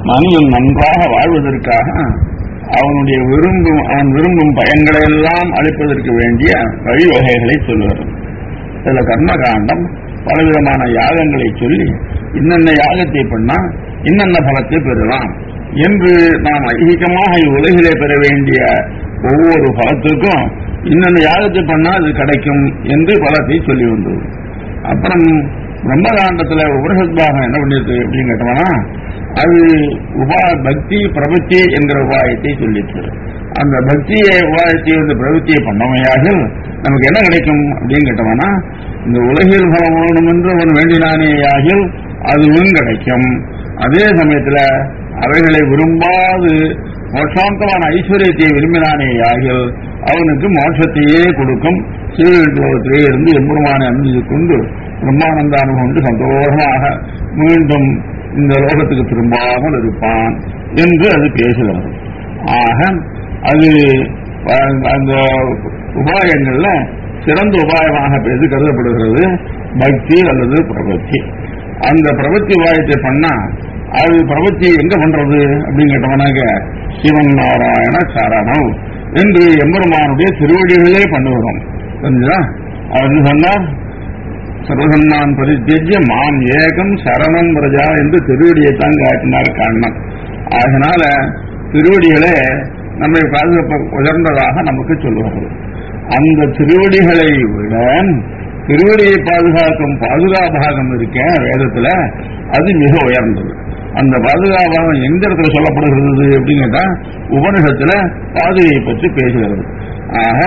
மனிதன் நன்றாக வாழ்வதற்காக அவனுடைய விரும்பும் அவன் விரும்பும் பயன்களை எல்லாம் அளிப்பதற்கு வேண்டிய வழிவகைகளை சொல்லுகிறது சில கர்மகாண்டம் பலவிதமான யாகங்களை சொல்லி இன்னென்ன யாகத்தை பண்ணா இன்னென்ன பலத்தை பெறலாம் என்று நாம் ஐகிகமாக உலகிலே பெற வேண்டிய ஒவ்வொரு பலத்திற்கும் இன்னென்ன யாகத்தை பண்ணா அது கிடைக்கும் என்று பலத்தை சொல்லி வந்தது அப்புறம் பிரம்மகாண்டத்துல உபனிஷத்பாகம் என்ன பண்ணிருக்கு அப்படின்னு கேட்டோம்னா அது உபா பக்தி பிரபத்தி என்கிற உபாயத்தை சொல்லிச்சு அந்த பக்தியை உபாயத்தை வந்து பிரவൃத்தியை பண்ணமையாக நமக்கு என்ன கிடைக்கும் அப்படின்னு கேட்டோம்னா இந்த உலகில் பலம் வேணும் என்று அவன் வேண்டினானேயாகில் அதுவும் கிடைக்கும் அதே சமயத்துல அவைகளை விரும்பாது மோட்சாந்தமான ஐஸ்வர்யத்தை விரும்பினானேயாகில் அவனுக்கு மோட்சத்தையே கொடுக்கும் சீர்திருத்தத்திலே இருந்து எம்பெருமானை அணிந்து கொண்டு பிரம்மானந்த அனுபவம் கொண்டு சந்தோஷமாக மீண்டும் இந்த லோகத்துக்கு திரும்பாமல் இருப்பான் என்று அது பேசுகிறது ஆக அது அஹ், அந்த உபாயங்கள்ல சிறந்த உபாயமாக எது கருதப்படுகிறது பக்தி அல்லது பிரபத்தி அந்த பிரபத்தி உபாயத்தை பண்ணா அது பிரபத்தி எங்க பண்றது அப்படின்னு கேட்டோம்னாக்க சிவன் நாராயண சரணம் என்று எம்பெருமானுடைய திருவடிகளே பண்ணுகிறோம் புரிஞ்சுதா அவர் என்ன சொன்னார் சர்வசன்னான் பரித்தேஜ்ய மாம் ஏகம் சரணம் பிரஜா என்று திருவடியைத்தான் காட்டினார் கண்ணன் அதனால திருவடிகளே நம்மை பாதுகாப்ப உயர்ந்ததாக நமக்கு சொல்லுகிறது அந்த திருவடிகளை விட திருவடியை பாதுகாக்கும் பாதுகாப்பாகம் இருக்க வேதத்துல அது மிக உயர்ந்தது அந்த பாதுகாப்பாகம் எந்த இடத்துல சொல்லப்படுகிறது அப்படின்னு கேட்டா உபனிஷத்துல பாதுகையை பற்றி பேசுகிறது ஆக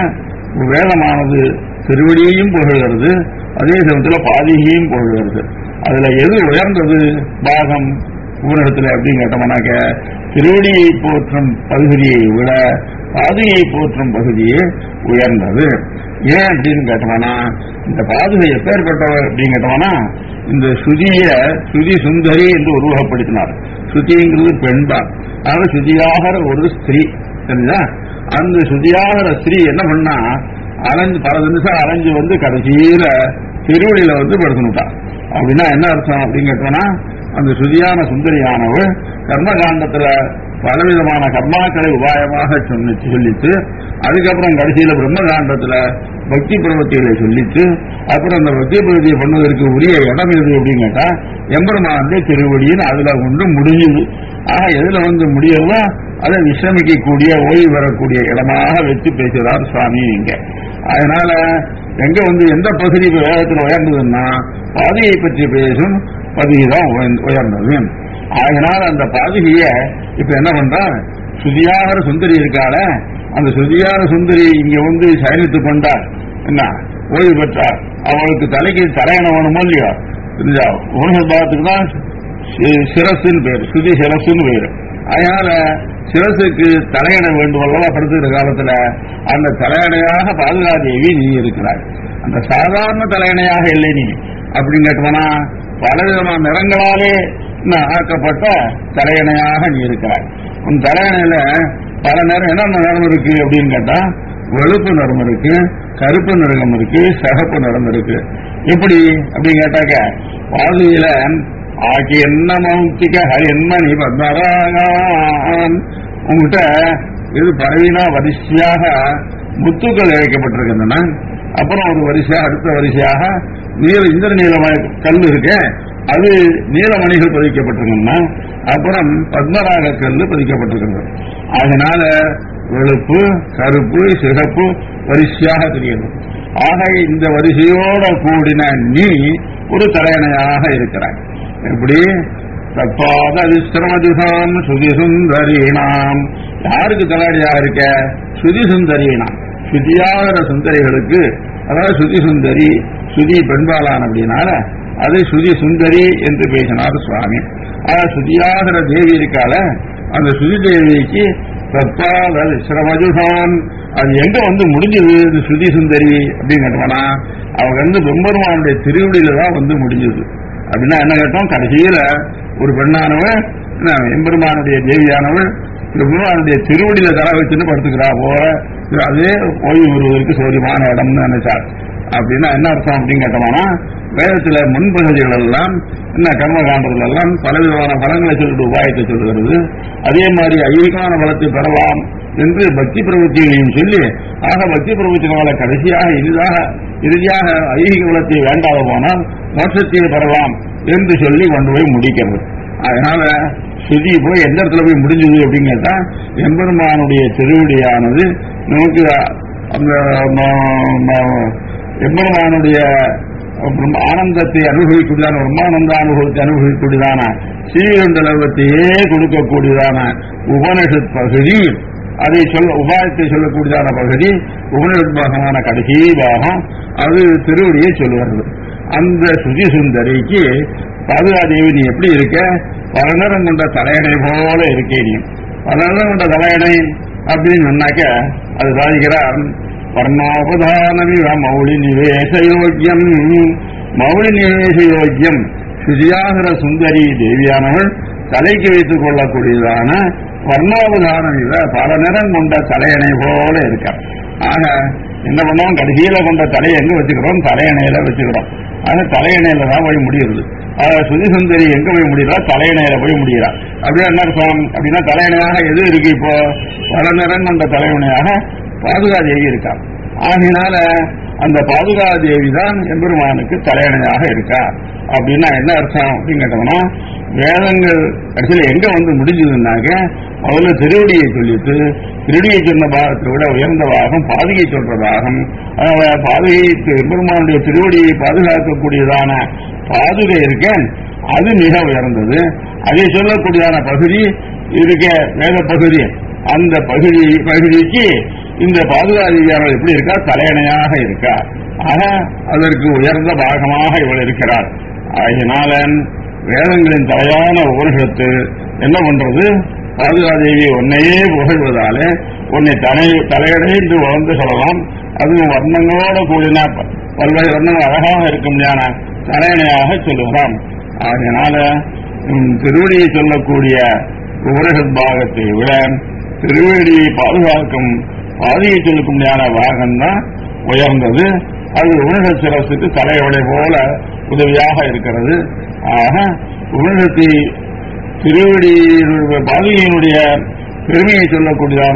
வேதமானது திருவடியையும் புகழ்கிறது அதே சமயத்தில் பாதிகையும் புகழ்கிறது அதுல எது உயர்ந்தது பாகம் ஊரகத்தில் அப்படின்னு கேட்டோம்னாக்க திருவடியை போற்றும் பகுதியை விட பாதுகையை போற்றும் பகுதியே உயர்ந்தது ஏன் அப்படின்னு கேட்டோம்னா இந்த பாதுகை எப்பேற்பட்டவர் அப்படின்னு கேட்டோம்னா இந்த சுதிய சுதி சுந்தரி என்று உருவகப்படுத்தினார் சுதிங்கிறது பெண் தான் அதனால சுதியாகிற ஒரு ஸ்திரீ சரிங்களா அந்த சுதியாகிற ஸ்திரீ என்ன பண்ணா அலைஞ்சு பல நிமிஷம் அலைஞ்சு வந்து கடைசியில திருவடியில வந்து படுத்துனுட்டான் அப்படின்னா என்ன அர்த்தம் அப்படின்னு கேட்டோம்னா அந்த சுதியான சுந்தரியானவள் கர்மகாண்டத்துல பலவிதமான கர்மாக்களை உபாயமாக சொன்ன சொல்லித்து அதுக்கப்புறம் கடைசியில பிரம்மகாண்டத்துல பக்தி பிரவத்திகளை சொல்லித்து அப்புறம் அந்த பக்தி பிரவத்தியை பண்ணுவதற்கு உரிய இடம் எது அப்படின்னு கேட்டா எம்பெருமானுடைய திருவடியின் அதுல கொண்டு முடியுது ஆக எதுல வந்து முடியவோ அதை விசிரமிக்கக்கூடிய ஓய்வு பெறக்கூடிய இடமாக வச்சு பேசுகிறார் சுவாமி இங்க அதனால எங்க வந்து எந்த பகுதி இப்ப வேதத்தில் உயர்ந்ததுன்னா பாதையை பற்றி பேசும் பகுதி தான் உயர்ந்தது அதனால அந்த பாதுகைய இப்ப என்ன பண்றா சுதியாகிற சுந்தரி இருக்காள அந்த சுதியார சுந்தரி இங்க வந்து சயனித்து கொண்டார் என்ன ஓய்வு பெற்றார் அவளுக்கு தலைக்கு தலையணை வேணுமோ இல்லையோ புரிஞ்சா உணர்பாதத்துக்கு தான் சி- சிரசுன்னு பேர் சுதி சிரசுன்னு பேர் அதனால சிரசுக்கு தலையணை வேண்டும் அல்லவா படுத்துக்கிற காலத்துல அந்த தலையணையாக பாதுகாதேவி நீ இருக்கிறாய் அந்த சாதாரண தலையணையாக இல்லை நீ அப்படின்னு கேட்டோம்னா பலவிதமான நிறங்களாலே ந- ஆக்கப்பட்ட தலையணையாக நீ இருக்கிறாய் உன் தலையணையில பல நிறம் என்னென்ன நிறம் இருக்கு அப்படின்னு கேட்டா வெளுப்பு நிறம் இருக்கு கருப்பு நிறம் இருக்கு சிகப்பு நிறம் இருக்கு எப்படி அப்படின்னு கேட்டாக்க பாதுகையில ஆக்கி என்ன மௌத்திக ஹரியன்மணி பத்மராகான் உங்ககிட்ட இது பறவைனா வரிசையாக முத்துக்கள் இழைக்கப்பட்டிருக்கின்றன அப்புறம் ஒரு வரிசையாக அடுத்த வரிசையாக நீல இந்திர நீலமய கல் இருக்கு அது நீலமணிகள் பதிக்கப்பட்டிருக்கின்றன அப்புறம் பத்மராக கல் பதிக்கப்பட்டிருக்கின்றன அதனால வெளுப்பு கருப்பு சிகப்பு வரிசையாக தெரியுது ஆக இந்த வரிசையோட கூடின நீ ஒரு தலையணையாக இருக்கிறாய் எப்படி தப்பாத விசிரமதிசாம் சுதி சுந்தரீனாம் யாருக்கு தலையணையாக இருக்க சுதி சுந்தரீனாம் சுதியாகிற சுந்தரிகளுக்கு அதாவது சுதி சுந்தரி சுதி பெண்பாளான் அப்படின்னால அது சுதி சுந்தரி என்று பேசினார் சுவாமி ஆனா சுதியாகிற தேவி இருக்கால அந்த சுதி தேவிக்கு தற்பாத விசிரமஜுகான் அது எங்க வந்து முடிஞ்சது இந்த சுதி சுந்தரி அப்படின்னு கேட்டோம்னா அவங்க வந்து பெம்பெருமானுடைய திருவடியில தான் வந்து முடிஞ்சது அப்படின்னா என்ன கேட்டோம் கடைசியில ஒரு பெண்ணானவள் என்ன, எம்பெருமானுடைய தேவியானவள் பெருமானுடைய திருவடியில தர வச்சுன்னு படுத்துக்கிறா போல அதே ஓய்வு வருவதற்கு சௌரியமான இடம்னு நினைச்சார் அப்படின்னா என்ன அர்த்தம் அப்படின்னு கேட்டோம்னா வேதத்துல முன்பகுதிகள் எல்லாம் என்ன கர்மகாண்டங்கள் எல்லாம் பலவிதமான பலங்களை சொல்லிட்டு உபாயத்தை சொல்லுகிறது அதே மாதிரி ஐவிகமான பலத்தை பெறலாம் என்று பக்தி பிரவృத்திகளையும் சொல்லி ஆக பக்தி பிரவృத்தினால கடைசியாக இறுதியாக இறுதியாக ஐகிக பலத்தை வேண்டாத போனால் மோட்சத்தை பெறலாம் என்று சொல்லி கொண்டு போய் முடிக்கிறது அதனால சுதி போய் எந்த இடத்துல போய் முடிஞ்சது அப்படின்னு கேட்டா எம்பெருமானுடைய திருவடியானது நமக்கு அந்த ம- ம- எம்பெருமானுடைய பிரம்ம ஆனந்தத்தை அனுபவிக்கூடியதான பிரம்மானந்த அனுபவத்தை அனுபவிக்கூடியதான ஸ்ரீகண்டலவத்தையே கொடுக்கக்கூடியதான உபனிஷத் பகுதி அதை சொல்ல உபாயத்தை சொல்லக்கூடியதான பகுதி உபனிஷத் பாகமான கடைசி பாகம் அது திருவடியை சொல்லுகிறது அந்த சுதி சுந்தரிக்கு பாதுகாதேவி நீ எப்படி இருக்க பலநரம் கொண்ட தலையணை போல இருக்கே நீ பலநரம் கொண்ட தலையணை அப்படின்னு சொன்னாக்க அது சாதிக்கிறார் வர்ணோபதானமிவ மௌலி நிவேச யோக்கியம் மௌலி நிவேச யோக்கியம் சுதியாகிற சுந்தரி தேவியானவள் தலைக்கு வைத்துக் கொள்ளக்கூடியதான வர்ணோபதானம் இவ பல நிறம் கொண்ட தலையணை போல இருக்க ஆக என்ன பண்ணோம் கடைசியில கொண்ட தலையை எங்க வச்சுக்கிறோம் தலையணையில வச்சுக்கிறோம் ஆக தலையணையில தான் போய் முடியுது ஆக சுதி சுந்தரி எங்க போய் முடியுறா தலையணையில போய் முடிகிறா அப்படியே என்ன அர்த்தம் அப்படின்னா தலையணையாக எது இருக்கு இப்போ பல நிறம் கொண்ட தலையணையாக பாதுகாதேவி இருக்கா ஆகினால அந்த பாதுகாதேவி தான் எம்பெருமானுக்கு தலையணையாக இருக்கா அப்படின்னா என்ன அர்த்தம் அப்படின்னு கேட்டோம்னா வேதங்கள் கடைசியில் எங்க வந்து முடிஞ்சதுன்னாக்க முதல்ல திருவடியை சொல்லிட்டு திருடியை சொன்ன பாகத்தை விட உயர்ந்த பாகம் பாதுகை சொல்றதாகும் அதனால பாதுகை எம்பெருமானுடைய திருவடியை பாதுகாக்கக்கூடியதான பாதுகை இருக்க அது மிக உயர்ந்தது அதை சொல்லக்கூடியதான பகுதி இருக்க வேத பகுதி அந்த பகுதி பகுதிக்கு இந்த பாதுகாதியானவர் எப்படி இருக்கா தலையணையாக இருக்கா ஆக அதற்கு உயர்ந்த பாகமாக இவள் இருக்கிறார் ஆகினால வேதங்களின் தலையான உபனிஷத்து என்ன பண்றது பாதுகாதேவி உன்னையே புகழ்வதாலே உன்னை தலை தலையடைந்து வளர்ந்து சொல்லலாம் அதுவும் வர்ணங்களோட கூடின ப- பல்வேறு வர்ணங்கள் அழகாக இருக்கும் ஞான தலையணையாக சொல்லுகிறான் ஆகையினால உம், திருவடியை சொல்லக்கூடிய உபனிஷத் பாகத்தை விட திருவடியை பாதுகாக்கும் பாதியை சொல்லுக்கும் ஞான பாகம் தான் உயர்ந்தது அது உபனிஷத் சிரசுக்கு தலையோடை போல உதவியாக இருக்கிறது ஆக உபனிஷத்தை திருவடி பாதியினுடைய பெருமையை சொல்லக்கூடியதான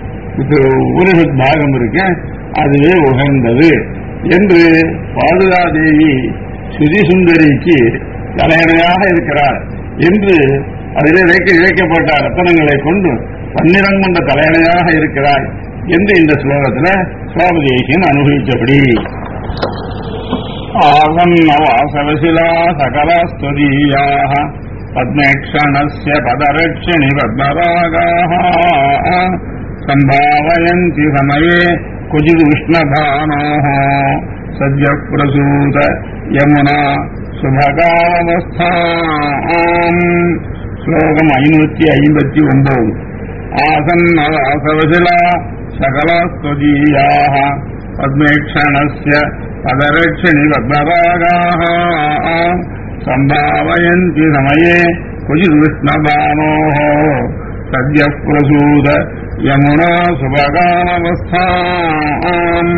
இது உபனிஷத் பாகம் இருக்கு அதுவே உகந்தது என்று பாதுகாதேவி சுதி சுந்தரிக்கு தலையணையாக இருக்கிறார் என்று அதிலே இழைக்க இழைக்கப்பட்ட ரத்தனங்களை கொண்டு பன்னிரண்டு கொண்ட தலையணையாக இருக்கிறார் என்று இந்த ஸ்லோகத்துல சுவாமி தேசியன் அனுபவித்தபடி ஆகன்னவாசவசிலா சகலஸ்துதீயாக பத்மேக்ஷணஸ்ய பதரட்சிணி பத்மராகாः सम्भावयन्ति समये कुचिदुष्णभानोः सद्यः प्रसूत यमुना சுபகாவஸ்தாம் ஸ்லோகம் ஐநூத்தி ஐம்பத்தி ஒன்பது ஆசன்னவாசவசிலா சகலாஸ்வதீயாக பத்மேக்ஷணஸ்ய பதரட்சிணி பத்மராகாः सम्भावयन्ति समये क्वचिदुष्णबाणोः सद्यः प्रसूत यमुना சுபகாமவஸ்தாம்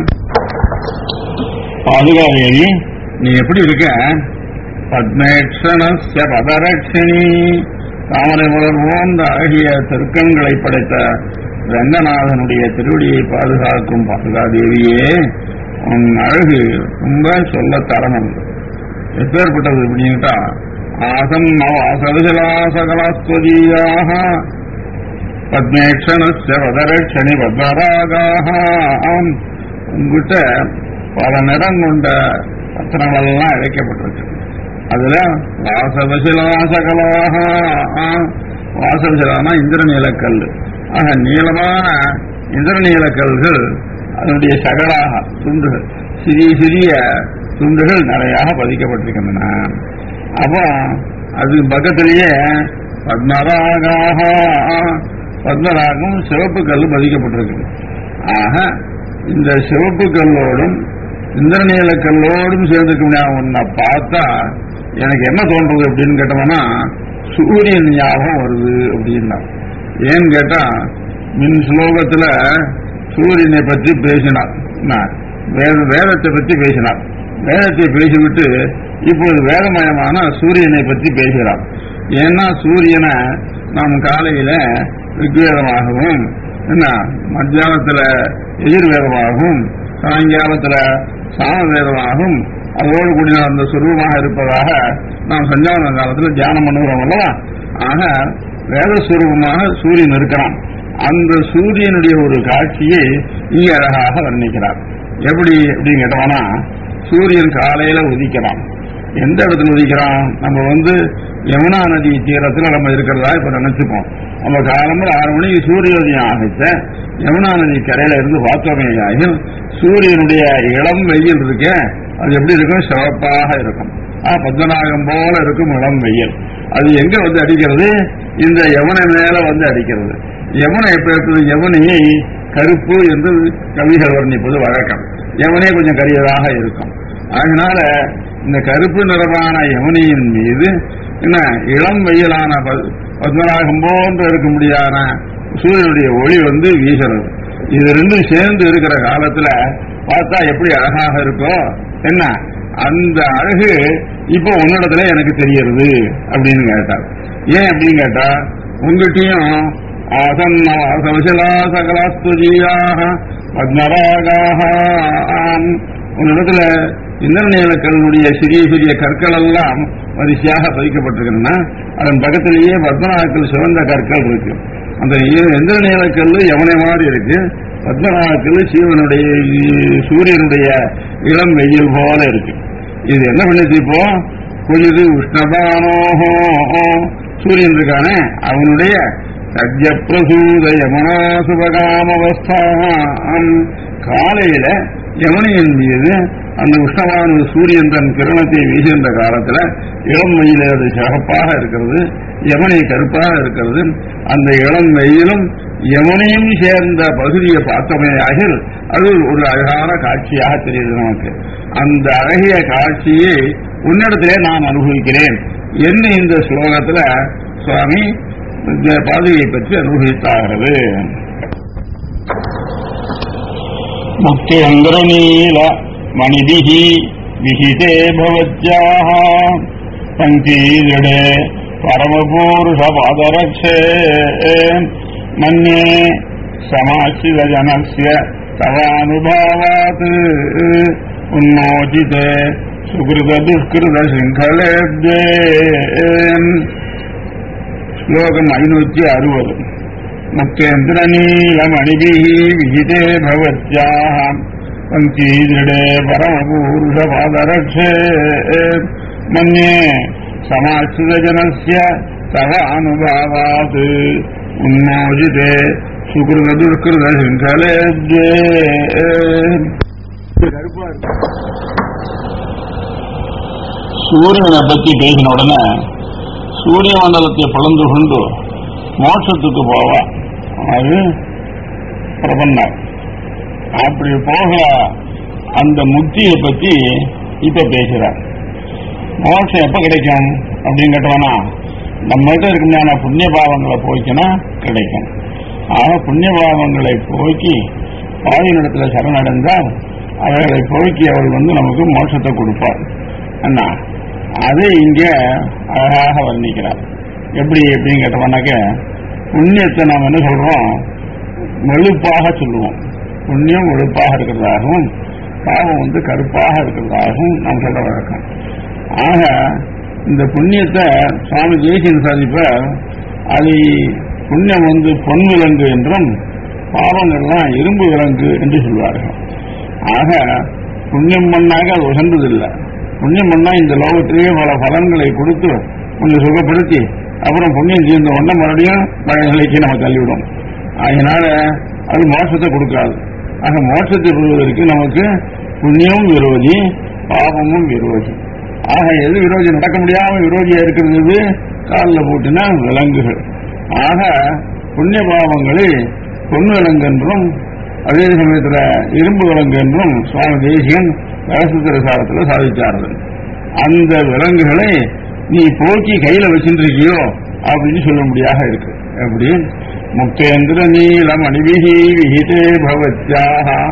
பாதுகாதேவி நீ எப்படி இருக்க பத்மேக்ஷணஸ்ய பதரட்சிணி தாமரை மலர் போன்ற அழகிய திருக்கண்களை படைத்த ரங்கநாதனுடைய திருவடியை பாதுகாக்கும் பாதுகாதேவியே உன் அழகு ரொம்ப சொல்ல தரணும் எப்பேற்பட்டது அப்படின்ட்டா ஆசம் நவாசகலாசகலாஸ்வதீயாக பத்மேக்ஷணஸ்ய பதரட்சணி பத்மராகாக ஆம் உங்ககிட்ட பல நிறம் கொண்ட ரத்னங்களெல்லாம் இழைக்கப்பட்டிருக்கு அதுல வாசவசிலாசகலாக வாசவசிலானா இந்திரநீலக்கல் ஆக நீளமான இந்திரநீலக்கல்கள் அதனுடைய சகலாக துண்டுகள் சிறிய சிறிய துண்டுகள் நிறையாக பதிக்கப்பட்டிருக்கின்றன அப்போ அது பக்கத்திலேயே பத்மராகாக பத்மராகம் சிவப்பு கல் பதிக்கப்பட்டிருக்கு ஆக இந்த சிவப்பு கல்லோடும் இந்திரநீல கல்லோடும் சேர்ந்துக்க உன்னை பார்த்தா எனக்கு என்ன தோன்றது அப்படின்னு கேட்டோம்னா சூரியன் ஞாபகம் வருது அப்படின்னா ஏன்னு கேட்டா மின் ஸ்லோகத்துல சூரியனை பற்றி பேசினார் என்ன? வேத வேதத்தை பற்றி பேசினார் வேதத்தை பேசிவிட்டு இப்போது வேதமயமான சூரியனை பற்றி பேசுகிறார் ஏன்னா சூரியனை நாம் காலையில ரிக்வேதமாகவும் என்ன மத்தியானத்துல எதிர்வேதமாகவும் சாயங்காலத்துல சாமவேதமாகவும் அதோடு கூடிய அந்த சுரூபமாக இருப்பதாக நாம் சஞ்சாவன காலத்தில் தியானம் பண்ணுகிறோம் அல்லவா ஆக வேத சுரூபமாக சூரியன் இருக்கிறான் அந்த சூரியனுடைய ஒரு காட்சியை இங்கே அழகாக வர்ணிக்கிறார் எப்படி அப்படின்னு கேட்டோம்னா சூரியன் காலையில உதிக்கிறான் எந்த இடத்துல உதிக்கிறான் நம்ம வந்து யமுனா நதி தீரத்துல நம்ம இருக்கிறதா இப்ப நினைச்சுப்போம் நம்ம காலம்பர ஆறு மணிக்கு சூரியோதயம் ஆகிச்ச யமுனா நதி கரையில இருந்து பார்த்தோமே ஆகியும் சூரியனுடைய இளம் வெயில் இருக்க அது எப்படி இருக்கும் சிவப்பாக இருக்கும் ஆ, பத்மநாகம் போல இருக்கும் இளம் வெயில் அது எங்க வந்து அடிக்கிறது இந்த யமுனை மேல வந்து அடிக்கிறது யமுனை எப்ப இருக்குது யமுனையை கருப்பு என்று கவிகள் வர்ணிப்பது வழக்கம் யமுனை கொஞ்சம் கரியதாக இருக்கும் அதனால இந்த கருப்பு நிறமான யமுனையின் மீது என்ன இளம் வெயிலான ப- பத்மநாகம் போன்று இருக்க முடியாத சூரியனுடைய ஒளி வந்து வீசுறது இது ரெண்டும் சேர்ந்து இருக்கிற காலத்துல பார்த்தா எப்படி அழகாக இருக்கோ என்ன அந்த அழகு இப்போ உன்னிடத்துல எனக்கு தெரியறது அப்படின்னு கேட்டார் ஏன் அப்படின்னு கேட்டா உங்ககிட்டயும் ஆசன்ன வாசவசலா சகலாஸ்துஜீயாக பத்மராகாக ஆம். உன்னிடத்துல இந்திரநீலக்கல்லுடைய சிறிய சிறிய கற்கள் எல்லாம் வரிசையாக பதிக்கப்பட்டிருக்குன்னா அதன் பக்கத்திலேயே பத்மநாகக்கல் சிவந்த கற்கள் இருக்கு அந்த இந்திரநீலக்கல் எவனை மாதிரி இருக்கு பத்மநாகக்கல் சீவனுடைய சூரியனுடைய இளம் வெயில் போல இருக்கு இது என்ன பண்ணுச்சு இப்போ குளிது உஷ்ணபானோஹோ சூரியன் இருக்கானே அவனுடைய சத்ய பிரசூத யமுனா சுபகாமவஸ்தாம் காலையில யமுனையின் மீது அந்த உஷ்ணமான சூரியன் தன் கிரணத்தை வீசுகின்ற காலத்துல இளம் வெயில் அது சிகப்பாக இருக்கிறது யமுனை கருப்பாக இருக்கிறது அந்த இளம் வெயிலும் யமுனையும் சேர்ந்த பகுதியை பார்த்தோமே ஆகில் அது ஒரு அழகான காட்சியாக தெரியுது நமக்கு அந்த அழகிய காட்சியை உன்னிடத்திலே நான் அனுபவிக்கிறேன் என்ன இந்த ஸ்லோகத்துல சுவாமி இந்த பாதையை பற்றி அனுபவித்தாகிறது முக்தியந்திரநீல மணிபிः விஹிதே பவத்யாः பங்கீஜடே பரமபூருஷபாதரக்ஷே மன்யே சமாசிதஜனஸ்ய தவானுபாவாத் உன்மோச்சிதே சுகிருத துஷ்கிருத சிங்கலேப்தே ஸ்லோகம் ஐநூற்றி அறுபது முக்தேந்திரநீலமணிபிः விஹிதே भवत्याः पङ्क्तीदृढे परमपूरुषपादरक्षे मन्ये समाश्रितजनस्य तव अनुभावात् उन्मोचिते सुकृतदुष्कृतशृङ्खले द्वे சூரியனை பத்தி பேசின உடனே சூரிய மண்டலத்தை பிளந்து கொண்டு மோட்சத்துக்கு போவா அது பிரபன்னார் அப்படி போக அந்த முக்தியை பத்தி இப்ப பேசுறார் மோட்சம் எப்ப கிடைக்கும் அப்படின்னு கேட்டோம்னா நம்மகிட்ட இருக்குமான புண்ணிய பாவங்களை போய்க்கினா கிடைக்கும் ஆக புண்ணிய பாவங்களை போக்கி பாவியினிடத்துல சரணடைந்தால் அவைகளை போக்கி அவள் வந்து நமக்கு மோட்சத்தை கொடுப்பார் அண்ணா அதை இங்க அழகாக வர்ணிக்கிறார் எப்படி எப்படின்னு கேட்டோம்னாக்க புண்ணியத்தை நாம் என்ன சொல்றோம் வெளுப்பாக சொல்லுவோம் புண்ணியம் வெளுப்பாக இருக்கிறதாகவும் பாவம் வந்து கருப்பாக இருக்கிறதாகவும் நாம் சொல்ற வழக்கம் ஆக இந்த புண்ணியத்தை சுவாமி ஜெயசின் சாதிப்ப அதை புண்ணியம் வந்து பொன் விலங்கு என்றும் பாவங்கள்லாம் இரும்பு விலங்கு என்று சொல்வார்கள் ஆக புண்ணியம் பண்ணாக அது உசந்ததில்லை புண்ணியம் பண்ணா இந்த லோகத்திலேயே பல பலன்களை கொடுத்து உன்னை சுகப்படுத்தி அப்புறம் புண்ணியம் சேர்ந்த உடனே மறுபடியும் பழைய நிலைக்கு நம்ம தள்ளிவிடும் அதனால அது மோட்சத்தை கொடுக்காது ஆக மோட்சத்தை பெறுவதற்கு நமக்கு புண்ணியமும் விரோதி பாவமும் விரோதி ஆக எது விரோதி நடக்க முடியாம விரோதியா இருக்கிறது காலில் போட்டினா விலங்குகள் ஆக புண்ணிய பாவங்களை பொன் விலங்கு என்றும் அதே சமயத்துல இரும்பு விலங்கு என்றும் சுவாமி தேசியன் ரகசிய சாரத்தில் சாதிச்சார்கள் அந்த விலங்குகளை நீ போக்கி கையில வச்சுருக்கியோ அப்படின்னு சொல்லும்படியாக இருக்கு எப்படி முக்தேந்திர நீலம் அணிவிகி விஹிதே பவத்யாக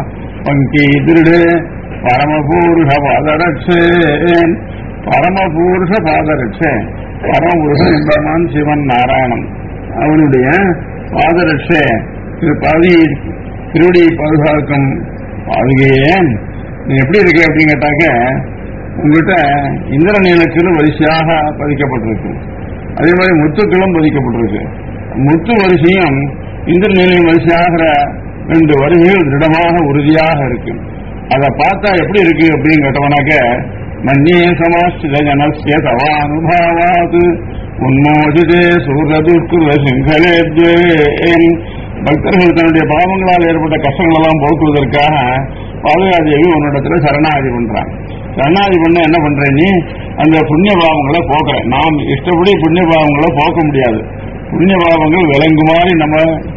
பங்கி திருடு பரமபூருஷ பாதரட்சேன் பரமபூருஷ பாதரட்சே பரமபுருஷன் என்பவன் சிவன் நாராயணன் அவனுடைய பாதரட்சே திரு பதி திருடி பாதுகாக்கும் பாதுகையே நீ எப்படி இருக்க அப்படின்னு கேட்டாக்க உங்ககிட்ட இந்திர நீலக்கில் வரிசையாக பதிக்கப்பட்டிருக்கு அதே மாதிரி முத்துக்களும் பதிக்கப்பட்டிருக்கு முத்து வரிசையும் இந்திர நீலையும் வரிசையாகிற ரெண்டு வரிசைகள் திருடமாக உறுதியாக இருக்கு அதை பார்த்தா எப்படி இருக்கு அப்படின்னு கேட்டவனாக்க மன்னிய சமாஸ்தித ஜனசிய தவானுபாவாது உன்மோதிதே சூரதுக்குல சிங்களே பக்தர்கள் தன்னுடைய பாவங்களால் ஏற்பட்ட கஷ்டங்கள் எல்லாம் போக்குவதற்காக பாதுகாதேவி உன்னிடத்துல சரணாகதி பண்றான் சரணாகதி பண்ண என்ன பண்ற நீ அந்த புண்ணிய பாவங்களை போக்குற நாம் இஷ்டப்படி புண்ணிய பாவங்களை போக்க முடியாது புண்ணிய பாவங்கள் விலங்கு மாதிரி நம்ம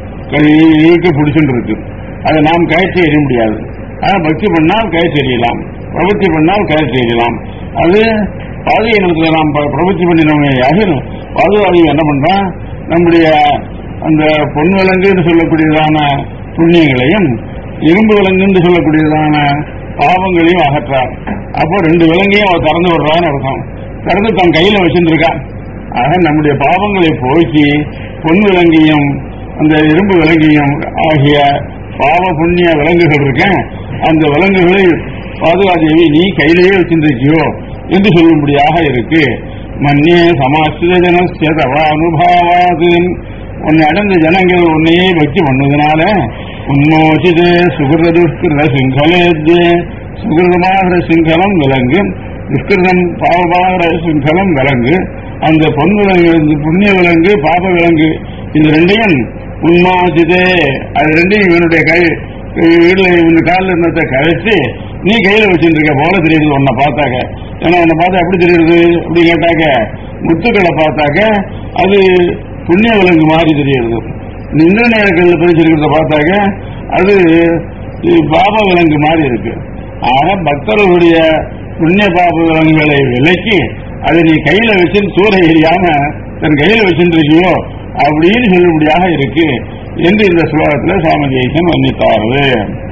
கைக்கு பிடிச்சுட்டு இருக்கு அதை நாம் கயற்றி எறிய முடியாது ஆனா பக்தி பண்ணால் கயற்றி எறியலாம் பிரபத்தி பண்ணால் கயற்றி எறியலாம் அது பாதுகை நிலத்துல நாம் ப- பிரபத்தி பண்ணினவங்க யாரும் பாதுகாதி என்ன பண்றான் நம்முடைய அந்த பொன் விலங்குன்னு சொல்லக்கூடியதான புண்ணியங்களையும் இரும்பு விலங்குன்னு சொல்லக்கூடியதான பாவங்களையும் அகற்றார் அப்போ ரெண்டு விலங்கையும் அவ திறந்து விடுறான்னு அர்த்தம் திறந்து தன் கையில வச்சிருந்திருக்கான் ஆக நம்முடைய பாவங்களை போக்கி பொன் விலங்கையும் அந்த இரும்பு விலங்கையும் ஆகிய பாவ புண்ணிய விலங்குகள் இருக்கேன் அந்த விலங்குகளை பாதுகாதேவி நீ கையிலேயே வச்சிருக்கியோ என்று சொல்லும்படியாக இருக்கு மன்னிய சமாசிரஜனஸ்ய தவ அனுபாவாது உன்னை அடைந்த ஜனங்கள் உன்னையே பக்தி பண்ணதுனால உன்மோசிதே சுகிருத துஷ்கிருத சிங்கலேத்யே சுகிருதமாகிற சிங்கலம் விலங்கு துஷ்கிருதம் பாவமாகிற சிங்கலம் விலங்கு அந்த பொன் விலங்கு இந்த புண்ணிய விலங்கு பாப விலங்கு இது ரெண்டையும் உன்மோசிதே அது ரெண்டையும் இவனுடைய கை வீடுல இவன் காலில் இருந்ததை கழிச்சு நீ கையில வச்சிருக்க போல தெரியுது உன்னை பார்த்தாக்க ஏன்னா உன்னை பார்த்தா எப்படி தெரியுது அப்படி கேட்டாக்க முத்துக்களை பார்த்தாக்க அது புண்ணிய விலங்கு மாதிரி தெரியுது நின்ற நேரங்களில் பிரிச்சிருக்கிறத பார்த்தாக்க அது இது பாப விலங்கு மாதிரி இருக்கு ஆக பக்தர்களுடைய புண்ணிய பாப விலங்குகளை விலக்கி அதை நீ கையில வச்சு சூற எரியாம தன் கையில வச்சிருக்கியோ அப்படின்னு சொல்லும்படியாக இருக்கு என்று இந்த ஸ்லோகத்தில் சுவாமி ஜெயசன் வர்ணித்தார்கள்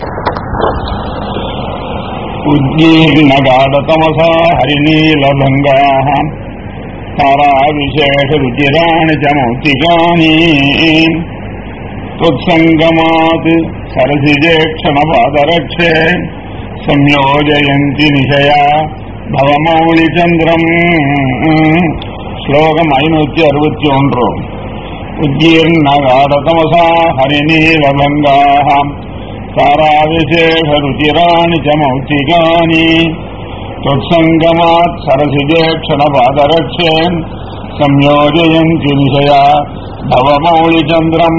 உஜ்ஜீர்ணகாடதமசா ஹரிநீலபங்காः ताराविशेषरुचिराणि च मौक्तिकानि त्वत्सङ्गमात् सरसिजे क्षणपादरक्षे संयोजयन्ति निशया भवमौलिचन्द्रम् श्लोकम् ऐनूति अरुपति ஒன்று उद्गीर्णगाढतमसा हरिनीलभङ्गाः ताराविशेषरुचिराणि च मौक्तिकानि त्वत्सङ्गमात् सरसिजे क्षणपादरक्षे संयोजयन्ति निशया भवमौलिचन्द्रम्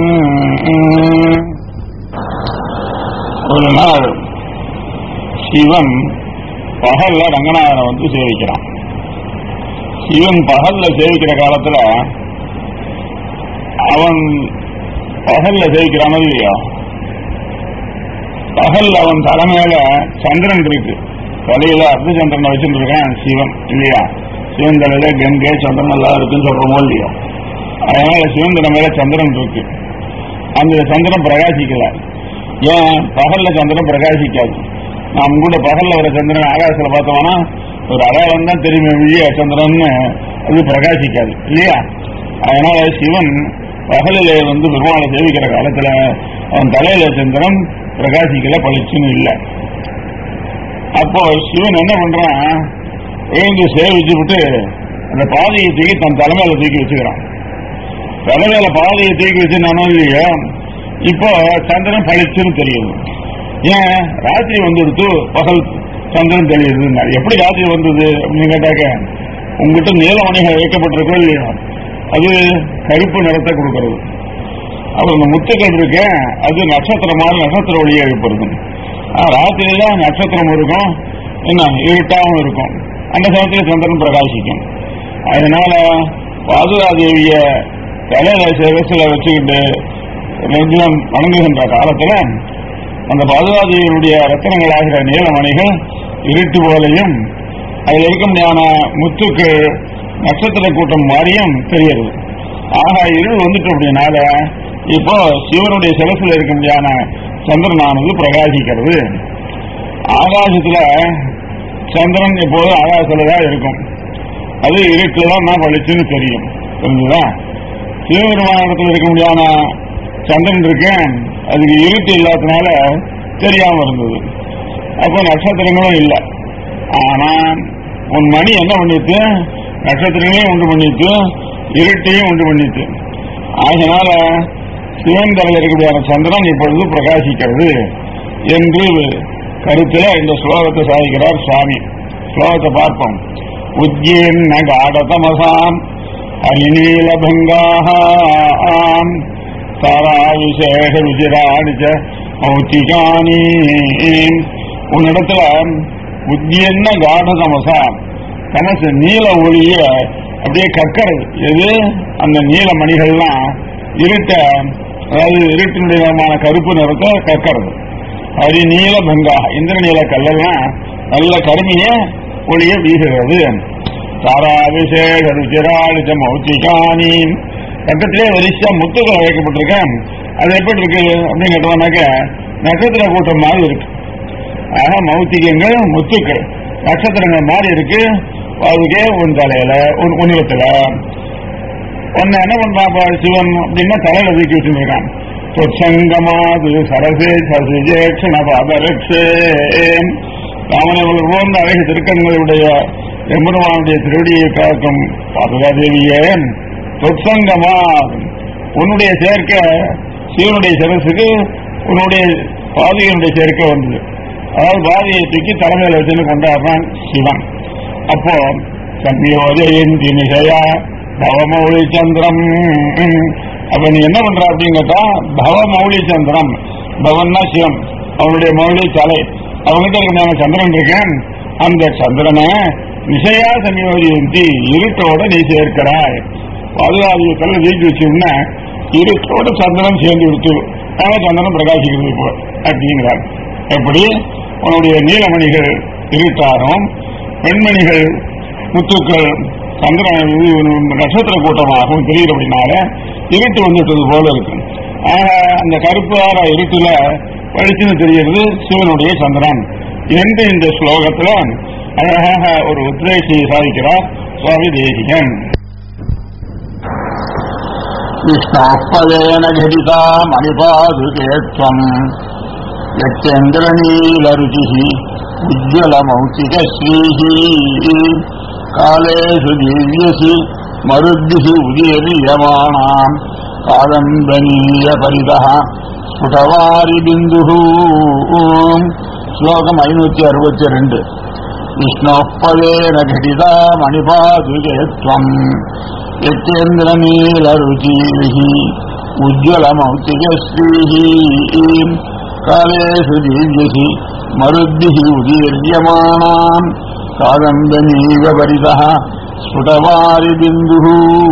ஒரு நாள் சிவன் பகல்ல ரங்கநாதனை வந்து சேவிக்கிறான் சிவன் பகல்ல சேவிக்கிற காலத்துல அவன் பகல்ல சேவிக்கிறானோ இல்லையா பகல்ல அவன் தலைமையில சந்திரன் இருக்கு தலையில அர்த்த சந்திரனை வச்சுட்டு இருக்கான் சிவன் இல்லையா சிவன் தலையில கங்கை சந்திரன் எல்லாம் இருக்குன்னு சொல்றோமோ இல்லையோ அதனால சிவன் தலைமையில சந்திரன் இருக்கு அந்த சந்திரன் பிரகாசிக்கல ஏன் பகல்ல சந்திரன் பிரகாசிக்காது நாம் கூட பகல்ல வர சந்திரன் ஆகாசத்துல பார்த்தோம்னா ஒரு அடையாளம் தான் தெரியுமே விழிய சந்திரன்னு அது பிரகாசிக்காது இல்லையா அதனால சிவன் பகலிலே வந்து பெருமாளை சேவிக்கிற காலத்துல அவன் தலையில சந்திரன் பிரகாசிக்கல பளிச்சுன்னு இல்லை அப்போ சிவன் என்ன பண்றான் எழுந்து சேவிச்சு விட்டு அந்த பாதையை தூக்கி தன் தலைமையில தூக்கி வச்சுக்கிறான் தலைமையில பாதையை தூக்கி வச்சுனானோ இல்லையோ இப்போ சந்திரன் பளிச்சுன்னு தெரியுது ஏன் ராத்திரி வந்துடுத்து பகல் சந்திரன் தெரியுது எப்படி ராத்திரி வந்தது அப்படின்னு கேட்டாக்க உங்ககிட்ட நீலமணிகள் வைக்கப்பட்டிருக்கோ இல்லையோ அது கருப்பு நிறத்தை கொடுக்கறது அப்புறம் இந்த முத்துக்கள் இருக்க அது நட்சத்திரம் மாதிரி நட்சத்திர ஒளியை எழுப்புறது ராத்திரியில நட்சத்திரம் இருக்கும் என்ன இருட்டாகவும் இருக்கும் அந்த சமயத்தில் சந்திரன் பிரகாசிக்கும் அதனால பாதுகாதேவிய தலையில சிவசில வச்சுக்கிட்டு நிர்ணயம் வணங்குகின்ற காலத்துல அந்த பாதுகாதேவியுடைய ரத்தனங்களாகிற நீலமணிகள் இருட்டு போலையும் அதில் இருக்க முடியாத முத்துக்கு நட்சத்திர கூட்டம் மாதிரியும் தெரியுது ஆக இருள் வந்துட்டு அப்படின்னால இப்போ சிவனுடைய சிரசில் இருக்க முடியாத சந்திரனானது பிரகாசிக்கிறது ஆகாசத்துல சந்திரன் எப்போதும் ஆகாசத்துல தான் இருக்கும் அது இருட்டுல தான் நான் பளிச்சுன்னு தெரியும் புரிஞ்சுதா சிவபெருமானத்தில் இருக்க முடியாத சந்திரன் இருக்கேன் அதுக்கு இருட்டு இல்லாததுனால தெரியாம இருந்தது அப்போ நட்சத்திரங்களும் இல்லை ஆனா உன் மணி என்ன பண்ணிட்டு நட்சத்திரங்களையும் உண்டு பண்ணிட்டு இருட்டையும் உண்டு பண்ணிட்டு அதனால சிவன் தலையில் இருக்கக்கூடிய சந்திரன் இப்பொழுது பிரகாசிக்கிறது என்று கருத்துல இந்த ஸ்லோகத்தை சாதிக்கிறார் சுவாமி ஸ்லோகத்தை பார்ப்போம் உஜ்ஜீர்ண காடதமசாம் ஹரிநீலபங்காம் தாராவிசேஷ விஜிராணி மௌத்திகானி உன்னிடத்துல உஜ்ஜீர்ண காடதமசா கனசு நீல ஒளிய அப்படியே கக்கறது எது அந்த நீல மணிகள்லாம் இருட்ட அதாவது இருட்டினுடைய நிறமான கருப்பு நிறத்தை கக்கறது ஹரி நீல பங்கா இந்திர நீல கல்லெல்லாம் நல்ல கருமைய ஒளிய வீசுகிறது தாராபிஷேக ருச்சிராளிச்ச மௌத்திகானி பக்கத்திலே வரிசா முத்துக்கள் வைக்கப்பட்டிருக்கேன் அது எப்படி இருக்கு அப்படின்னு கேட்டோம்னாக்க நட்சத்திர கூட்டம் மாதிரி இருக்கு ஆக மௌத்திகங்கள் முத்துக்கள் நட்சத்திரங்கள் மாதிரி இருக்கு அதுக்கே உன் தலையில உன் உன்னிடத்துல உன்னை என்ன பண்றாப்பா சிவன் அப்படின்னா தலையில தூக்கி வச்சுருக்கான் சொச்சங்கமாது சரசே சசிஜேக்ஷண பாதரக்ஷே ராமனவர்கள் போன்ற அழகு திருக்கண்களுடைய எம்பெருமானுடைய திருவடியை காக்கும் பாதுகாதேவியே சொற்சங்கமா உன்னுடைய சேர்க்கை சிவனுடைய சிரசுக்கு உன்னுடைய பாதிகளுடைய சேர்க்கை வந்தது அதாவது பாதியை தூக்கி தலைமையில வச்சுன்னு கொண்டாடுறான் சிவன் அப்போ சன்யோஜயந்தி நிஷயா பவமௌலி சந்திரம் அப்ப நீ என்ன பண்ற அப்படின்னு கேட்டா பவமௌலி சந்திரம் பவன்னா சிவன் அவனுடைய மௌலி தலை அவங்ககிட்ட இருக்க சந்திரன் இருக்கேன் அந்த சந்திரனை நிஷயா சன்யோஜயந்தி இருட்டோட நீ சேர்க்கிறாய் பாதுகாதியத்தில் வீட்டு வச்சோம்னா இருட்டோட சந்திரன் சேர்ந்து விடுத்து அவன் சந்திரன் பிரகாசிக்கிறது இப்போ அப்படிங்கிறார் எப்படி உன்னுடைய நீலமணிகள் இருட்டாரும் பெண்மணிகள் முத்துக்கள் சந்திரன் இது நட்சத்திர கூட்டமாகவும் தெரியுது அப்படின்னால இருட்டு வந்துட்டது போல இருக்கு ஆக அந்த கருப்பு ஆற இருட்டுல பளிச்சுன்னு தெரிகிறது சிவனுடைய சந்திரன் என்று இந்த ஸ்லோகத்துல அழகாக ஒரு உத்ரேசியை சாதிக்கிறார் சுவாமி தேசிகன் विष्णोःपदेन घटिता मणिपादुके त्वम् यत्यन्द्रनीलरुचिः उज्ज्वलमौक्तिकश्रीः कालेषु दिव्यसि मरुद्भिः उदीर्यमाणाम् कादम्बनीयपरितः स्फुटवारिबिन्दुः श्लोकम् ऐनूति अरुपति रेण्ड् विष्णोःपदेन घटिता मणिपादुके त्वम् यत्येन्द्रनीलरुचिः उज्ज्वलमौक्तिकश्रीः कालेषु दिव्यसि मरुद्भिः उदीर्यमाणाम् कादम्बनीवपरितः स्फुटवारिबिन्दुः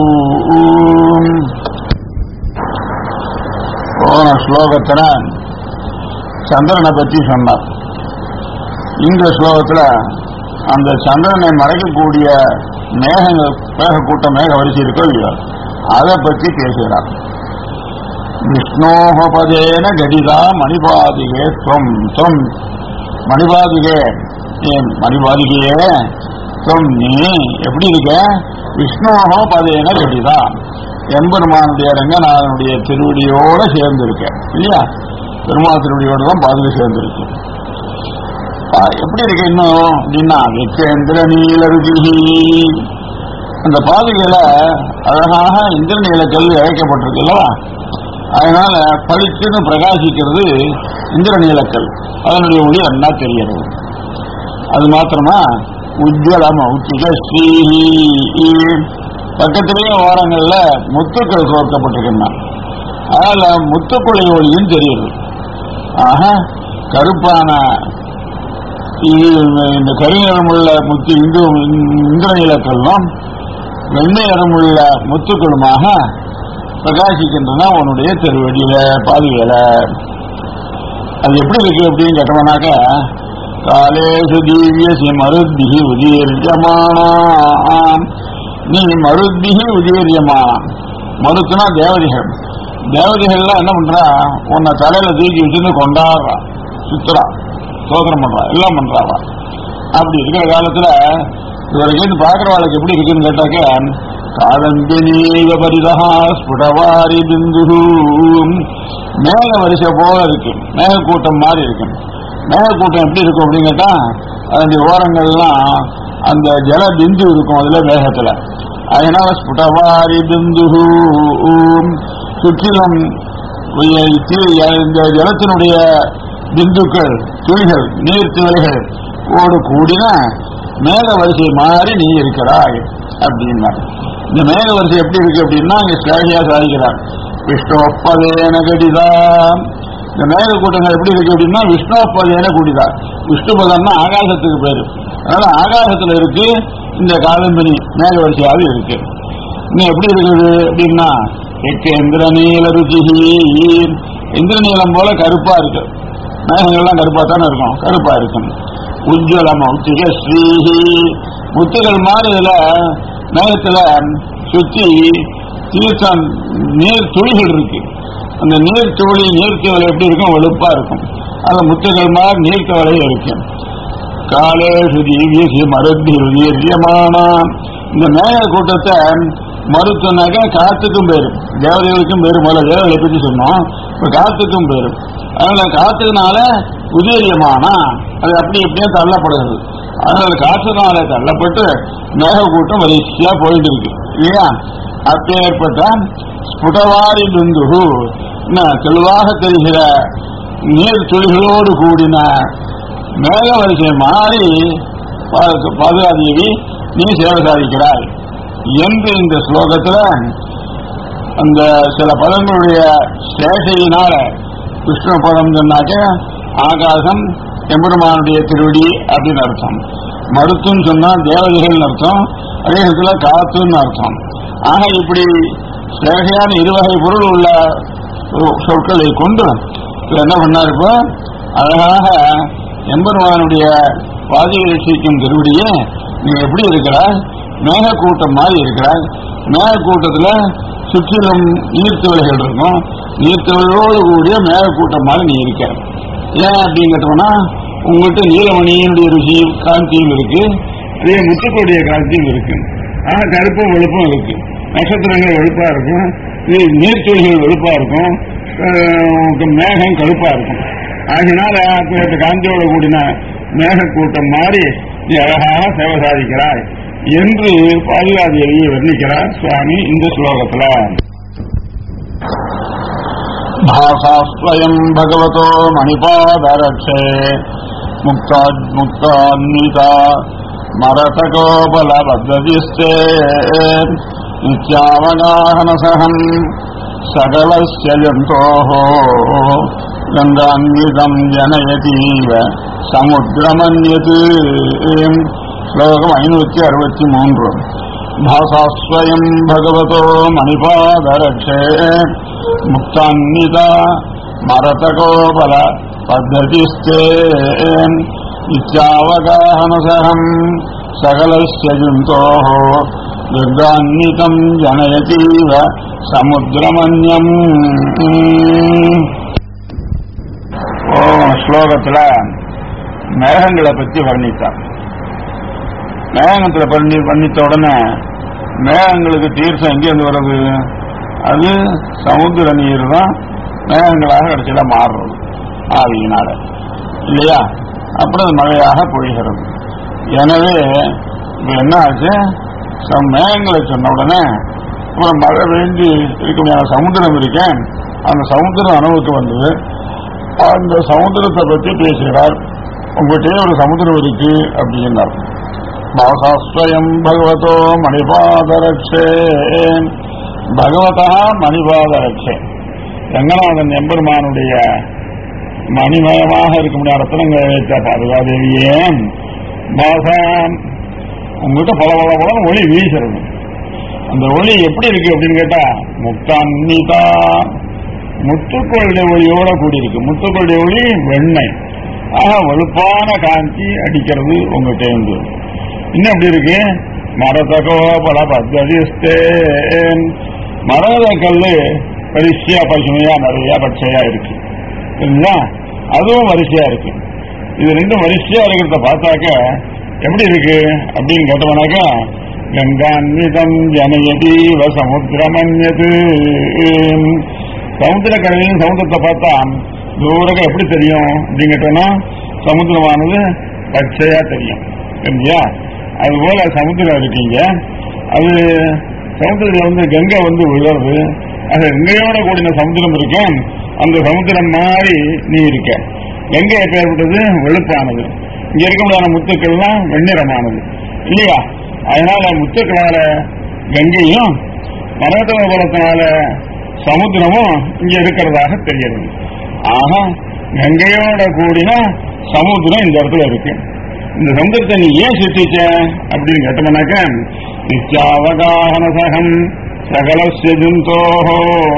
போன ஸ்லோகத்துல சந்திரனை பற்றி சொன்னார் இந்த ஸ்லோகத்துல அந்த சந்திரனை மறைக்கக்கூடிய மேகங்கள் மேக கூட்டம் மேக வரிசை இருக்கோ இல்லையோ அதை பற்றி பேசுகிறார் விஷ்ணோபதேன கடிதா மணிபாதிகே தொம் தொம் மணிபாதிகே ஏன் மணிபாதிகையே தொம் நீ எப்படி இருக்க விஷ்ணோகோ பதேன கடிதா எம்பெருமானுடைய ரங்கநாதனுடைய திருவடியோட சேர்ந்து இருக்க இல்லையா பெருமாள் திருவடியோட தான் பாதுகை சேர்ந்திருக்கு எப்படி இருக்கு இன்னும் அப்படின்னா விச்சேந்திர நீலருகி அந்த பாதுகையில அழகாக இந்திர நீலக்கல் இழைக்கப்பட்டிருக்குல்ல அதனால பளிச்சுன்னு பிரகாசிக்கிறது இந்திர நீலக்கல் அதனுடைய ஒளி என்ன தெரிகிறது அது மாத்திரமா உஜ்வல மௌத்திக ஸ்ரீ பக்கத்திலேயே ஓரங்கள்ல முத்துக்கள் கோர்க்கப்பட்டிருக்கின்றன அதனால முத்துக்குளை ஒளியும் தெரியுது ஆக கருப்பான இது இந்த கருநிறமுள்ள முத்து இந்து இந்திரநீலக்கல்லும் வெண்ணை நிறமுள்ள முத்துக்களுமாக பிரகாசிக்கின்றன உன்னுடைய திருவடியில பாதுகையில அது எப்படி இருக்கு அப்படின்னு கேட்டோம்னாக்க காலேசு தீவியசி மருத்திகி உதீரியமானாம் நீ மருத்திகி உதீரியமானாம் மருத்துனா தேவதைகள் தேவதைகள்லாம் என்ன பண்றா உன்னை தலையில தூக்கி வச்சுன்னு கொண்டாடுறா சுத்துறா ஸ்தோத்திரம் பண்றா எல்லாம் பண்றாவா அப்படி இருக்கிற காலத்துல இவருக்கு பாக்குறவாளுக்கு எப்படி இருக்குன்னு கேட்டாக்க காதம்பினீவ பரிதா ஸ்புடவாரி பிந்து மேக வரிசை போல இருக்கு மேகக்கூட்டம் மாதிரி இருக்கு மேகக்கூட்டம் எப்படி இருக்கும் அப்படின்னு கேட்டா அதனுடைய ஓரங்கள்லாம் அந்த ஜல பிந்து இருக்கும் அதுல மேகத்துல அதனால ஸ்புடவாரி பிந்து சுற்றிலும் உய- தி- இந்த ஜலத்தினுடைய பிந்துக்கள் துளிகள் நீர் துளிகள் ஓடு கூடின மேக வரிசை மாறி நீ இருக்கிறாய் அப்படின்னா இந்த மேக வரிசை எப்படி இருக்கு அப்படின்னா இங்க ஸ்லேகியா சாதிக்கிறார் விஷ்ணோப்பதேன கடிதான் இந்த மேக கூட்டங்கள் எப்படி இருக்கு அப்படின்னா விஷ்ணோப்பதேன கூடிதா விஷ்ணுபதம்னா ஆகாசத்துக்கு பேரு அதனால ஆகாசத்துல இருக்கு இந்த காதம்பனி மேக வரிசையாக இருக்கு இன்னும் எப்படி இருக்குது அப்படின்னா எக்கு இந்திரநீல ருச்சிஹி இந்திரநீலம் போல கருப்பா இருக்கு மேகங்கள்லாம் கருப்பா தானே இருக்கும் கருப்பா இருக்கும் உஜ்வல மௌத்திக ஸ்ரீஹி முத்துகள் மாதிரி இதுல மேகத்துல சுத்தி தீர்த்தம் நீர் துளிகள் இருக்கு அந்த நீர் துளி நீர்த்தவலை எப்படி இருக்கும் வெளுப்பா இருக்கும் அந்த முத்துகள் மாதிரி நீர்த்தவலை இருக்கு காலேஷு தீவியசி மருத்தி வீரியமானாம் இந்த மேக கூட்டத்தை மருத்துவனாக்க காத்துக்கும் பேரு தேவதைகளுக்கும் பேரு முதல்ல தேவதை பற்றி சொன்னோம் இப்ப காத்துக்கும் பேரு அதனால காத்துனால உதீரியமானா அது அப்படி இப்படியே தள்ளப்படுகிறது அதனால காற்றுனால தள்ளப்பட்டு மேக கூட்டம் வரிசையா போயிட்டு இருக்கு இல்லையா அப்பேற்பட்ட ஸ்புடவாரி பிந்து என்ன தெளிவாக தெரிகிற நீர் துளிகளோடு கூடின மேக வரிசை மாறி பா- பாதுகாதேவி நீ சேவை சாதிக்கிறாய் என்று இந்த ஸ்லோகத்துல அந்த சில பதங்களுடைய சேஷையினால விஷ்ணு பதம் சொன்னாக்க ஆகாசம் எம்பெருமானுடைய திருவடி அப்படின்னு அர்த்தம் மருத்துன்னு சொன்னா தேவதைகள்னு அர்த்தம் அதே நேரத்துல காத்துன்னு அர்த்தம் ஆக இப்படி சேஷையான இருவகை பொருள் உள்ள சொற்களை கொண்டு இவர் என்ன பண்ணார் இப்போ அழகாக எம்பெருமானுடைய பாதையை ரட்சிக்கும் திருவடியே நீ எப்படி இருக்கிறாய் மேகக்கூட்டம் மாதிரி இருக்கிறாய் மேகக்கூட்டத்துல சுற்றிலும் நீர்த்துவலைகள் இருக்கும் நீர்த்துவலையோடு கூடிய மேகக்கூட்டம் மாதிரி நீ இருக்க ஏன் அப்படின்னு கேட்டோம்னா உங்கள்கிட்ட நீலமணியினுடைய ருசியும் காந்தியும் இருக்கு அதே முத்துக்குடைய காந்தியும் இருக்கு ஆனா கருப்பும் வெளுப்பும் இருக்கு நட்சத்திரங்கள் வெளுப்பா இருக்கும் இது நீர்த்துளிகள் வெளுப்பா இருக்கும் அஹ் மேகம் கருப்பா இருக்கும் ஆகினால அப்பேற்பட்ட காந்தியோட கூடின மேகக்கூட்டம் மாறி நீ அழகாக சேவை சாதிக்கிறாய் என்று பாதுகாதேவியை வர்ணிக்கிறார் சுவாமி இந்த ஸ்லோகத்துல भासास्वयम् भगवतो मणिपादरक्षे मुक्तान्मुक्तान्विता मरतकोबलबद्धतिस्ते नित्यावगाहनसहम् सकलस्य जन्तोः गङ्गान्वितम् जनयतीव समुद्रमन्यत् श्लोकम् ऐनूति अरुपति मूன்று भासास्वयम् भगवतो मणिपादरक्षे मुक्तान्विता मरतकोबल पद्धतिस्ते इत्यावगाहनसहम् सकलस्य जन्तोः दुर्गान्वितम् जनयतीव समुद्रमन्यम् ஓ ஸ்லோகத்துல மேகங்களை பத்தி வர்ணித்தார் மேகத்துல பண்ணி பண்ணித்த உடனே மேகங்களுக்கு தீர்த்தம் எங்கேருந்து வருது அது சமுத்திர நீர் தான் மேகங்களாக கடைசியில மாறுறது ஆவியினால இல்லையா அப்புறம் அது மழையாக பொழிகிறது எனவே இப்ப என்ன ஆச்சு ச- மேகங்களை சொன்ன உடனே அப்புறம் மழை வேண்டி இருக்க முடியாத சமுத்திரம் இருக்கேன் அந்த சமுத்திரம் அனுபவத்து வந்தது அந்த சமுத்திரத்தை பத்தி பேசுகிறார் உங்ககிட்டயே ஒரு சமுத்திரம் இருக்கு அப்படின்னார் பாசாஸ்வயம் பகவதோ மணிபாதரட்சே பகவதா மணிபாதரட்சே ரங்கநாதன் எம்பெருமானுடைய மணிமயமாக இருக்க முடியாத ரத்னங்களை வைத்த பாதுகாதேவியே பாசாம் உங்ககிட்ட பல பல பலம் ஒளி வீசுறது அந்த ஒளி எப்படி இருக்கு அப்படின்னு கேட்டா முக்தான்னிதா முத்துக்களுடைய ஒளியோட கூடியிருக்கு முத்துக்களுடைய ஒளி வெண்ணெய் ஆக வலுப்பான காந்தி அடிக்கிறது உங்ககிட்ட இருந்து இன்னும் எப்படி இருக்கு மரதகோ பல பத்ததிஸ்தேன் மரத கல்லு வரிசையா பசுமையா நிறைய பச்சையா இருக்கு சரிங்களா அதுவும் வரிசையா இருக்கு இது ரெண்டும் வரிசையா இருக்கிறத பார்த்தாக்க எப்படி இருக்கு அப்படின்னு கேட்டவனாக்கா கங்கான்விதம் ஜனயதீவ சமுத்திரமன்யது சமுத்திர கரையும் சமுத்திரத்தை பார்த்தா தூரக எப்படி தெரியும் அப்படின்னு கேட்டோம்னா சமுத்திரமானது பச்சையா தெரியும் இல்லையா அது போல சமுத்திரம் இருக்கீங்க அது சமுத்திரத்துல வந்து கங்கை வந்து விழுறது அது கங்கையோட கூடின சமுத்திரம் இருக்கேன் அந்த சமுத்திரம் மாதிரி நீ இருக்க கங்கை எப்பேற்பட்டது வெளுப்பானது இங்க இருக்க முடியாத முத்துக்கள்லாம் வெண்ணிறமானது இல்லையா அதனால முத்துக்களால கங்கையும் மரகதவ பலத்தினால சமுத்திரமும் இங்க இருக்கிறதாக தெரிகிறது ஆக கங்கையோட கூடின சமுத்திரம் இந்த இடத்துல இருக்கு இந்த சமுத்திரத்தை நீ ஏன் சிருஷ்டிச்ச அப்படின்னு கேட்டோம்னாக்க நித்யாவகானசகம் சகலசிய ஜந்தோஹோ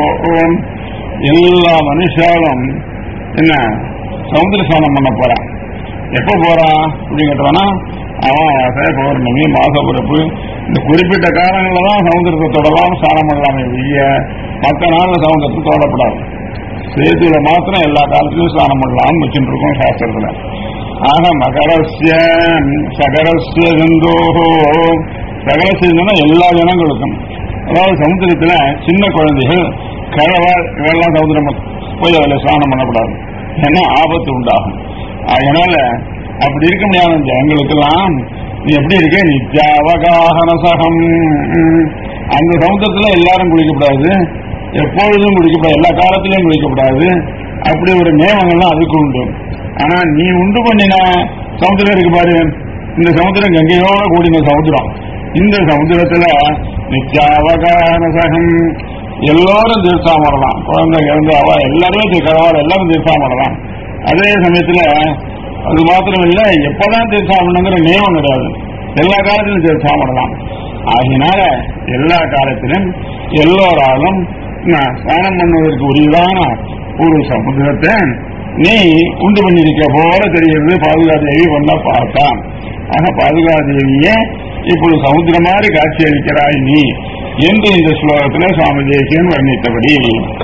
எல்லா மனுஷாலும் என்ன சமுத்திர ஸ்நானம் பண்ண போறான் எப்ப போறான் அப்படின்னு கேட்டோம்னா அமாவாசை பௌர்ணமி மாச பிறப்பு இந்த குறிப்பிட்ட காலங்களில் தான் சமுத்திரத்தை தொடலாம் ஸ்நானம் பண்ணலாமே வெளிய மற்ற நாள்ல சமுத்திரத்தை தொடப்படாது சேதுல மாத்திரம் எல்லா காலத்திலும் ஸ்நானம் பண்ணலாம்னு வச்சுட்டு இருக்கோம் சாஸ்திரத்துல ஆக மகரஸ்ய சகரஸ்ய ஜந்தோஹோ சகரஸ்யன்னா எல்லா ஜனங்களுக்கும் அதாவது சமுத்திரத்துல சின்ன குழந்தைகள் கிழவர் இவெல்லாம் சமுத்திரம் போய் அதில் ஸ்நானம் பண்ணக்கூடாது ஏன்னா ஆபத்து உண்டாகும் அதனால அப்படி இருக்க முடியாத ஜனங்களுக்கெல்லாம் நீ எப்படி இருக்க நித்யாவகாகனசகம் அந்த சமுத்திரத்துல எல்லாரும் குளிக்கப்படாது எப்பொழுதும் குளிக்கப்படாது எல்லா காலத்திலும் குளிக்கப்படாது அப்படி ஒரு நியமங்கள்லாம் அதுக்கு உண்டு ஆனா நீ உண்டு பண்ணின சமுத்திரம் இருக்கு பாரு இந்த சமுத்திரம் கங்கையோட கூடின சமுத்திரம் இந்த சமுத்திரத்துல நித்யாவகானசகம் எல்லாரும் தீர்த்தாமடலாம் குழந்தை இறந்து அவ எல்லாருமே தீர்க்கவாள் எல்லாரும் தீர்த்தாமடலாம் அதே சமயத்துல அது மாத்திரம் இல்ல எப்பதான் தீர்த்தாமடணுங்கிற நியமம் கிடையாது எல்லா காலத்திலும் தீர்த்தாமடலாம் ஆகினால எல்லா காலத்திலும் எல்லோராலும் நான் ஸ்நானம் பண்ணுவதற்கு உரியதான ஒரு சமுதிரத்தை நீ உண்டு பண்ணிருக்க போல தெரிகிறது பாதுகாதேவி பண்ண பார்த்தான் ஆக பாதுகாதேவியே இப்பொழுது சமுத்திரம் மாதிரி காட்சி அளிக்கிறாய் நீ என்று இந்த ஸ்லோகத்தில் சுவாமி தேசியன் வர்ணித்தபடி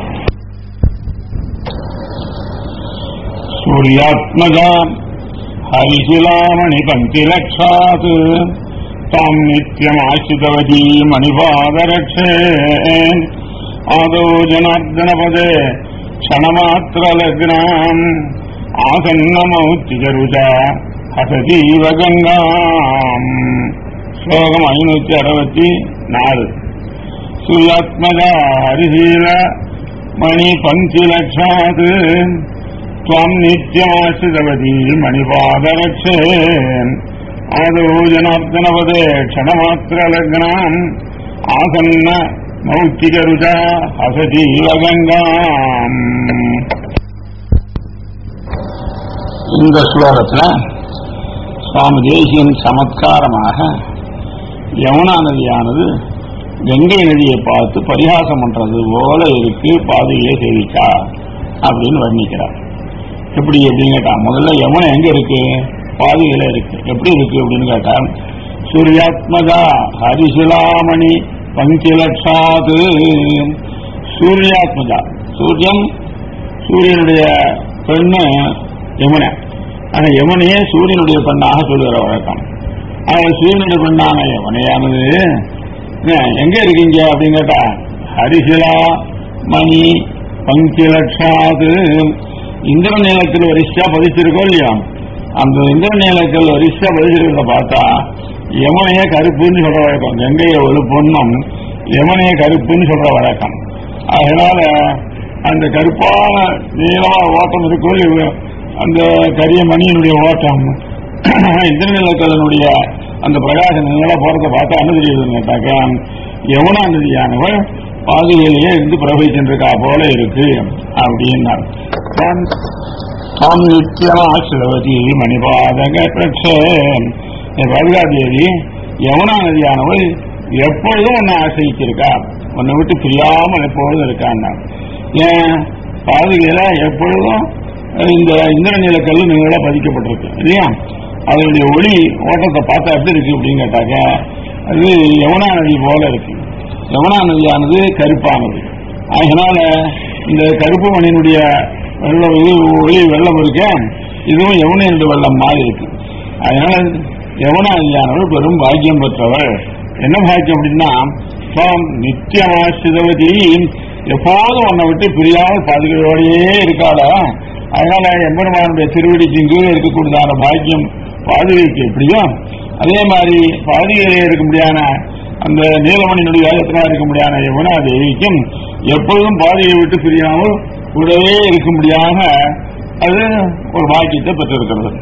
சூர்யாத்மஜா ஹரிசிலாமணி பங்கிலக்ஷாத் தாம் நித்தியமாசிதவதி மணிபாதரக்ஷே ஆதோ ஜனார்தனபதே க்ஷணமாத்திரலக்னாம் ஆசன்னமௌத்திஜருஜா ஹசதீவ கங்காம் ஸ்லோகம் ஐநூத்தி அறுபத்தி நாலு சூர்யாத்மஜா ஹரிசீல மணி பங்கிலக்ஷாத் त्वाम् नित्यमाश्रितवती मणिपादरक्षे आदौ जनार्दनपदे क्षणमात्रलग्नाम् आसन्न मौक्तिकरुचा हसतीव गङ्गाम् இந்த ஸ்லோகத்துல சுவாமி தேசியன் சமத்காரமாக யமுனா நதியானது கங்கை நதியை பார்த்து பரிகாசம் பண்றது போல இருக்கு பாதையே சேவிக்கா அப்படின்னு வர்ணிக்கிறார் எப்படி அப்படின்னு கேட்டா முதல்ல யமுனை எங்க இருக்கு பாதியில இருக்கு எப்படி இருக்கு அப்படின்னு கேட்டா சூர்யாத்மதா ஹரிசிலாமணி பங்கிலட்சாது சூர்யாத்மதா சூரியன் சூரியனுடைய பெண்ணு யமுனை ஆனா யமுனையே சூரியனுடைய பெண்ணாக சொல்லுகிற வழக்கம் ஆனா சூரியனுடைய பெண்ணான யமுனையானது என்ன, எங்க இருக்கீங்க அப்படின்னு கேட்டா ஹரிசிலா மணி பங்கிலட்சாது இந்திர நீளத்தில் வரிசையா பதிச்சிருக்கோம் இல்லையா அந்த இந்திர நீளத்தில் வரிசையா பதிச்சிருக்கிறத பார்த்தா யமுனைய கருப்புன்னு சொல்ற வழக்கம் கங்கைய ஒரு பொண்ணும் யமுனைய கருப்புன்னு சொல்ற வழக்கம் அதனால அந்த கருப்பான நீளமா ஓட்டம் இருக்கும் இல்லையா, அந்த கரிய மணியினுடைய ஓட்டம் இந்திர நிலக்கலனுடைய அந்த பிரகாச நீள போறத பார்த்தா என்ன தெரியுதுன்னு கேட்டாக்க யமுனா நதியானவள் பாதையிலேயே இருந்து பிரவகிச்சுருக்கா போல இருக்கு அப்படின்னார் தாம் நித்தியமாசிரவதி மணிபாதக பிரட்சே பதுகாதேவி யமுனா நதியானவள் எப்பொழுதும் உன்னை ஆசிரிச்சிருக்கா உன்னை விட்டு பிரியாமல் எப்பொழுதும் இருக்கான்னா ஏன் பாதுகையில எப்பொழுதும் இந்த இந்திர நீலக்கல்லு நீங்கள பதிக்கப்பட்டிருக்கு இல்லையா அதனுடைய ஒளி ஓட்டத்தை பார்த்தா எப்படி இருக்கு அப்படின்னு கேட்டாக்க அது யமுனா நதி போல இருக்கு யமுனா நதியானது கருப்பானது அதனால இந்த கருப்பு மணியினுடைய வெள்ளம் இது ஒளி வெள்ளம் இருக்க இதுவும் யமுனை என்று வெள்ளம் மாதிரி இருக்கு அதனால யமுனாதியானவள் பெரும் பாக்கியம் பெற்றவள் என்ன பாக்கியம் அப்படின்னா சுவாம் நித்தியமாசிதவதி எப்போதும் உன்னை விட்டு பிரியாமல் பாதுகையோடையே இருக்காளா அதனால எம்பெருமானுடைய திருவடிக்கு கீழே இருக்கக்கூடியதான பாக்கியம் பாதுகைக்கு எப்படியோ அதே மாதிரி பாதுகையிலே இருக்க முடியாத அந்த நீலமணியினுடைய வேகத்தினால் இருக்க முடியாத யமுனா தேவிக்கும் எப்பொழுதும் பாதையை விட்டு பிரியாமல் கூடவே இருக்கும்படியாக அது ஒரு பாக்கியத்தை பெற்றிருக்கிறது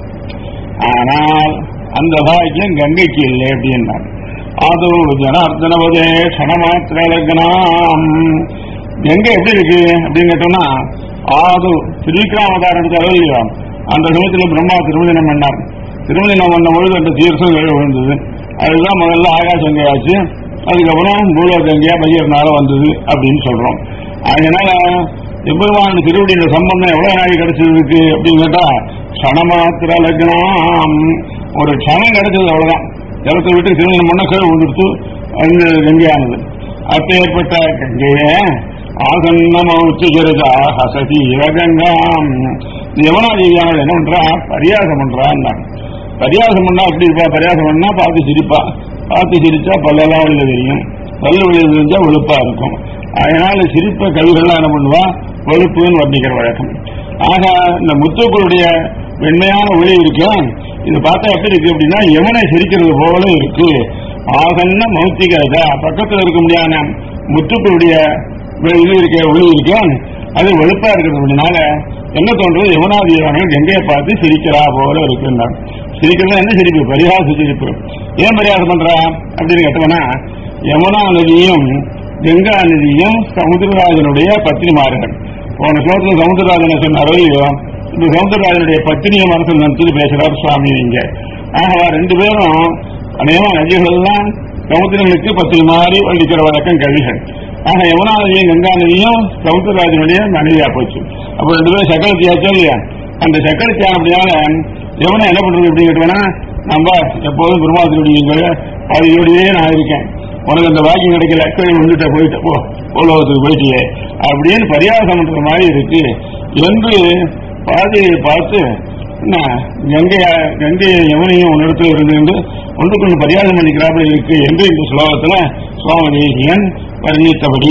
ஆனால் அந்த பாக்கியம் கங்கைக்கு இல்லை அப்படின்னார் ஆதோ ஜனார்தனவதே க்ஷணமாத்திர லக்னாம் கங்கை எப்படி இருக்கு அப்படின்னு கேட்டோம்னா ஆது திரிவிக்ராமதாரம் எடுத்தாரோ இல்லையோ அந்த சமயத்தில் பிரம்மா திருமதினம் பண்ணார் திருமதினம் பண்ண பொழுது அந்த தீர்த்தம் கீழே விழுந்தது அதுதான் முதல்ல ஆகாச கங்கையாச்சு அதுக்கப்புறம் பூலோ கங்கையா பையர்னால வந்தது அப்படின்னு சொல்றோம் அதனால எம்பெருமான் திருவடியோட சம்பந்தம் எவ்வளவு நாள் கிடைச்சதுக்கு அப்படின்னு கேட்டா க்ஷணமாத்திர லக்னம் ஒரு க்ஷணம் கிடைச்சது அவ்வளவுதான் ஜலத்தை விட்டு திருமணம் பண்ண கீழே விழுந்துட்டு அந்த கங்கையானது அப்ப ஏற்பட்ட கங்கைய ஆசன்னம உச்சிகிறதா ஹசதி இவகங்காம் யமுனாதேவியானது என்ன பண்றா பரியாசம் பண்றான்னா பரியாசம் பண்ணா எப்படி இருப்பா பரியாசம் பண்ணா பார்த்து சிரிப்பா பார்த்து சிரிச்சா பல்லெல்லாம் வெளியில தெரியும் பல்லு வெளியில தெரிஞ்சா வெளுப்பா இருக்கும் அதனால சிரிப்ப கவிகள்லாம் என்ன பண்ணுவா வெளுப்புன்னு வர்ணிக்கிற வழக்கம் ஆக இந்த முத்துக்களுடைய வெண்மையான ஒளி இருக்கு இது பார்த்தா எப்படி இருக்கு அப்படின்னா யமுனை சிரிக்கிறது போல இருக்கு ஆகன்னா மௌத்திகிறதா பக்கத்துல இருக்க முடியாத முத்துக்களுடைய இது இருக்க ஒளி இருக்கு அது வெளுப்பா இருக்கிறது அப்படின்னால என்ன தோன்றது யமுனாதீவர்கள் கங்கையை பார்த்து சிரிக்கிறா போல இருக்குன்னா சிரிக்கிறது என்ன சிரிப்பு பரிகாச சிரிப்பு ஏன் பரிகாசம் பண்றா அப்படின்னு கேட்டவனா யமுனா நதியும் கங்கா நதியும் சமுத்திரராஜனுடைய பத்தினிமார்கள் போன ஸ்லோகத்துல சமுத்திரராஜனை சொன்னாரோ இல்லையோ இந்த சமுத்திரராஜனுடைய பத்தினிய மனசில் நினைச்சு பேசுறார் சுவாமி இங்க ஆகவா ரெண்டு பேரும் அநேகமா நதிகளெல்லாம் சமுத்திரங்களுக்கு பத்தினி மாறி வள்ளிக்கிற வழக்கம் கவிகள் ஆக யமுனா நதியும் கங்கா நதியும் சமுத்திரராஜனுடைய மனைவியா போச்சு அப்ப ரெண்டு பேரும் சக்கரத்தியாச்சோ இல்லையா அந்த சக்கரத்தியான அப்படினால யமுனா என்ன பண்றது அப்படின்னு கேட்டோம்னா நம்ம எப்போதும் பெருமாத்தினுடைய பாதியோடையே நான் இருக்கேன் உனக்கு அந்த பாக்கியம் கிடைக்கல கீழே வந்துட்ட போயிட்ட போ உலகத்துக்கு போயிட்டியே அப்படின்னு பரியாசம் பண்ற மாதிரி இருக்கு என்று பாதையை பார்த்து என்ன கங்கைய கங்கையை யமுனையும் உன்னிடத்தில் இருந்து என்று ஒன்றுக்கு ஒன்று பரியாசம் பண்ணிக்கிறாப்புல இருக்கு என்று இந்த ஸ்லோகத்துல சுவாமி தேசியன் வர்ணித்தபடி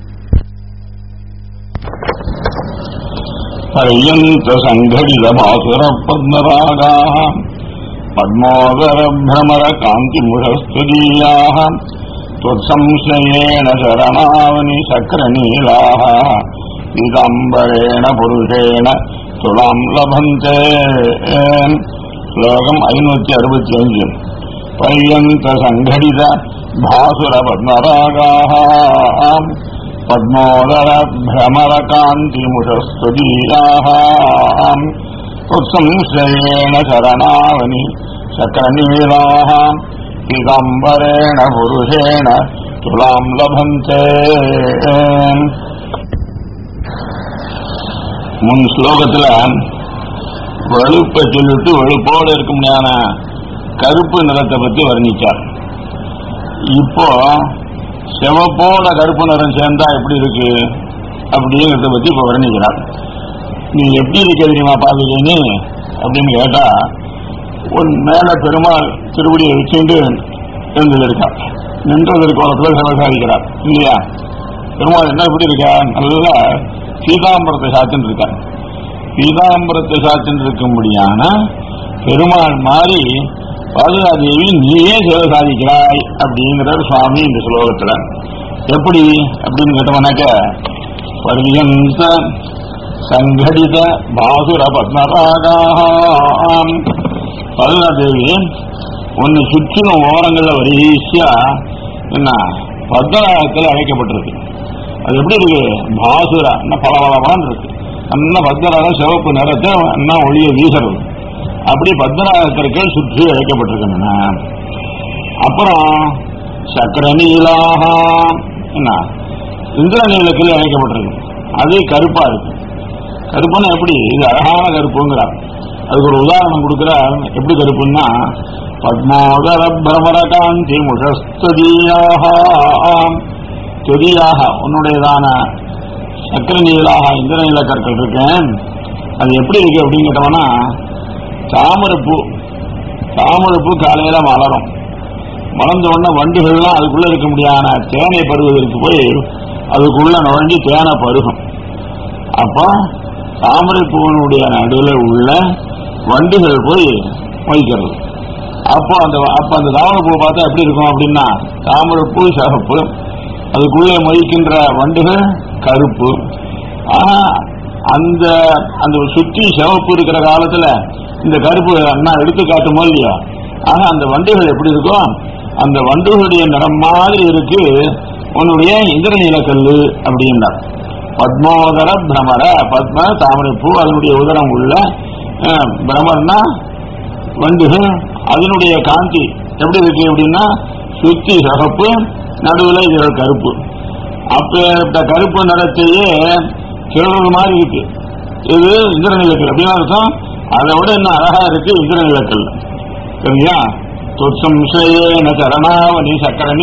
பர்யந்த சங்கடித பாசுர பத்மராகா பத்மோதர பிரமர காந்தி முரஸ்துதீயாக त्वत्संशयेन शरणावनि शक्रनीलाः पीताम्बरेण पुरुषेण तुलाम् लभन्ते श्लोकम् ऐनूति अरुपति अञ्जु पर्यन्तसङ्घटित भासुरपद्मरागाः पद्मोदर भ्रमरकान्तिमुषस्तुदीयाः त्वत्संशयेण शरणावनि शक्रनीलाः பீதாம்பரேண புருஷேண துலாம் லபந்தே முன் ஸ்லோகத்துல வெளுப்பை சொல்லிட்டு வெளுப்போடு இருக்க முடியாத கருப்பு நிறத்தை பத்தி வர்ணிச்சார் இப்போ செவப்போட கருப்பு நிறம் சேர்ந்தா எப்படி இருக்கு அப்படிங்கிறத பத்தி இப்ப வர்ணிக்கிறார் நீ எப்படி இருக்க தெரியுமா பாதுகேன்னு அப்படின்னு கேட்டா உன் மேல பெருமாள் திருவடியை வச்சுண்டு இருந்திருக்கார் நின்றதற்கு கோலத்தில் சமசாரிக்கிறார் இல்லையா பெருமாள் என்ன எப்படி இருக்கா நல்ல சீதாம்பரத்தை சாத்தின்னு இருக்கார் பீதாம்பரத்தை சாத்தின்னு இருக்கும்படியான பெருமாள் மாறி பாதுகாதேவி நீயே சேவை சாதிக்கிறாய் அப்படிங்கிறார் சுவாமி இந்த ஸ்லோகத்துல எப்படி அப்படின்னு கேட்டவனாக்க பர்யந்த சங்கடித பாசுர பத்மராகாம் பதுனாதேவி ஒன்னு சுற்றிலும் ஓரங்கள்ல வரிசையா என்ன பத்மராகத்தில் அழைக்கப்பட்டிருக்கு அது எப்படி இருக்கு பாசுரா என்ன பலபலமான இருக்கு நல்ல பத்மராகம் சிவப்பு நிறத்தை என்ன ஒளிய வீசுறது அப்படி பத்மராகத்திற்குள் சுற்றி அழைக்கப்பட்டிருக்கின்றன அப்புறம் சக்கர நீலாக என்ன இந்திரநீலத்தில் அழைக்கப்பட்டிருக்கு அது கருப்பா இருக்கு கருப்புன்னா எப்படி இது அழகான கருப்புங்கிறார் அதுக்கு ஒரு உதாரணம் கொடுக்கிறார் எப்படி கருப்புன்னா பத்மோதர பிரமர காந்தி முஷஸ்ததியாக தொதியாக உன்னுடையதான சக்கர நீலாக இந்திரநீல கற்கள் இருக்கேன் அது எப்படி இருக்கு அப்படின்னு கேட்டோம்னா தாமரைப்பூ தாமரைப்பூ காலையில மலரும் மலர்ந்த உடனே வண்டுகள்லாம் அதுக்குள்ள இருக்க முடியாத தேனை பருவதற்கு போய் அதுக்குள்ள நுழைஞ்சு தேனை பருகும் அப்போ தாமரை பூவினுடைய நடுவில் உள்ள வண்டுகள் போய் மொய்க்கிறது அப்போ அந்த அப்ப அந்த தாமரை பூ பார்த்தா எப்படி இருக்கும் அப்படின்னா தாமரை பூ சிகப்பு அதுக்குள்ளே மொய்க்கின்ற வண்டுகள் கருப்பு ஆனா அந்த அந்த சுற்றி சிவப்பு இருக்கிற காலத்துல இந்த கருப்பு அண்ணா எடுத்து காட்டுமோ இல்லையா ஆனா அந்த வண்டுகள் எப்படி இருக்கும் அந்த வண்டுகளுடைய நிறம் மாதிரி இருக்கு உன்னுடைய இந்திரநீலக்கல்லு அப்படின்னார் பத்மோதர பிரமர பத்ம தாமரை பூ அதனுடைய உதரம் உள்ள அஹ், பிரமர்னா வண்டுகள் அதனுடைய காந்தி எப்படி இருக்கு அப்படின்னா சுத்தி சகப்பு நடுவில் இதழ் கருப்பு அப்பேற்பட்ட கருப்பு நிறத்தையே கிழறு மாதிரி இருக்கு இது இந்திரநிலக்கல் அப்படின்னா அர்த்தம் அதை விட இன்னும் அழகா இருக்கு இந்திரநிலக்கல் சரியா தொற்சம்சயேன சரணாவணி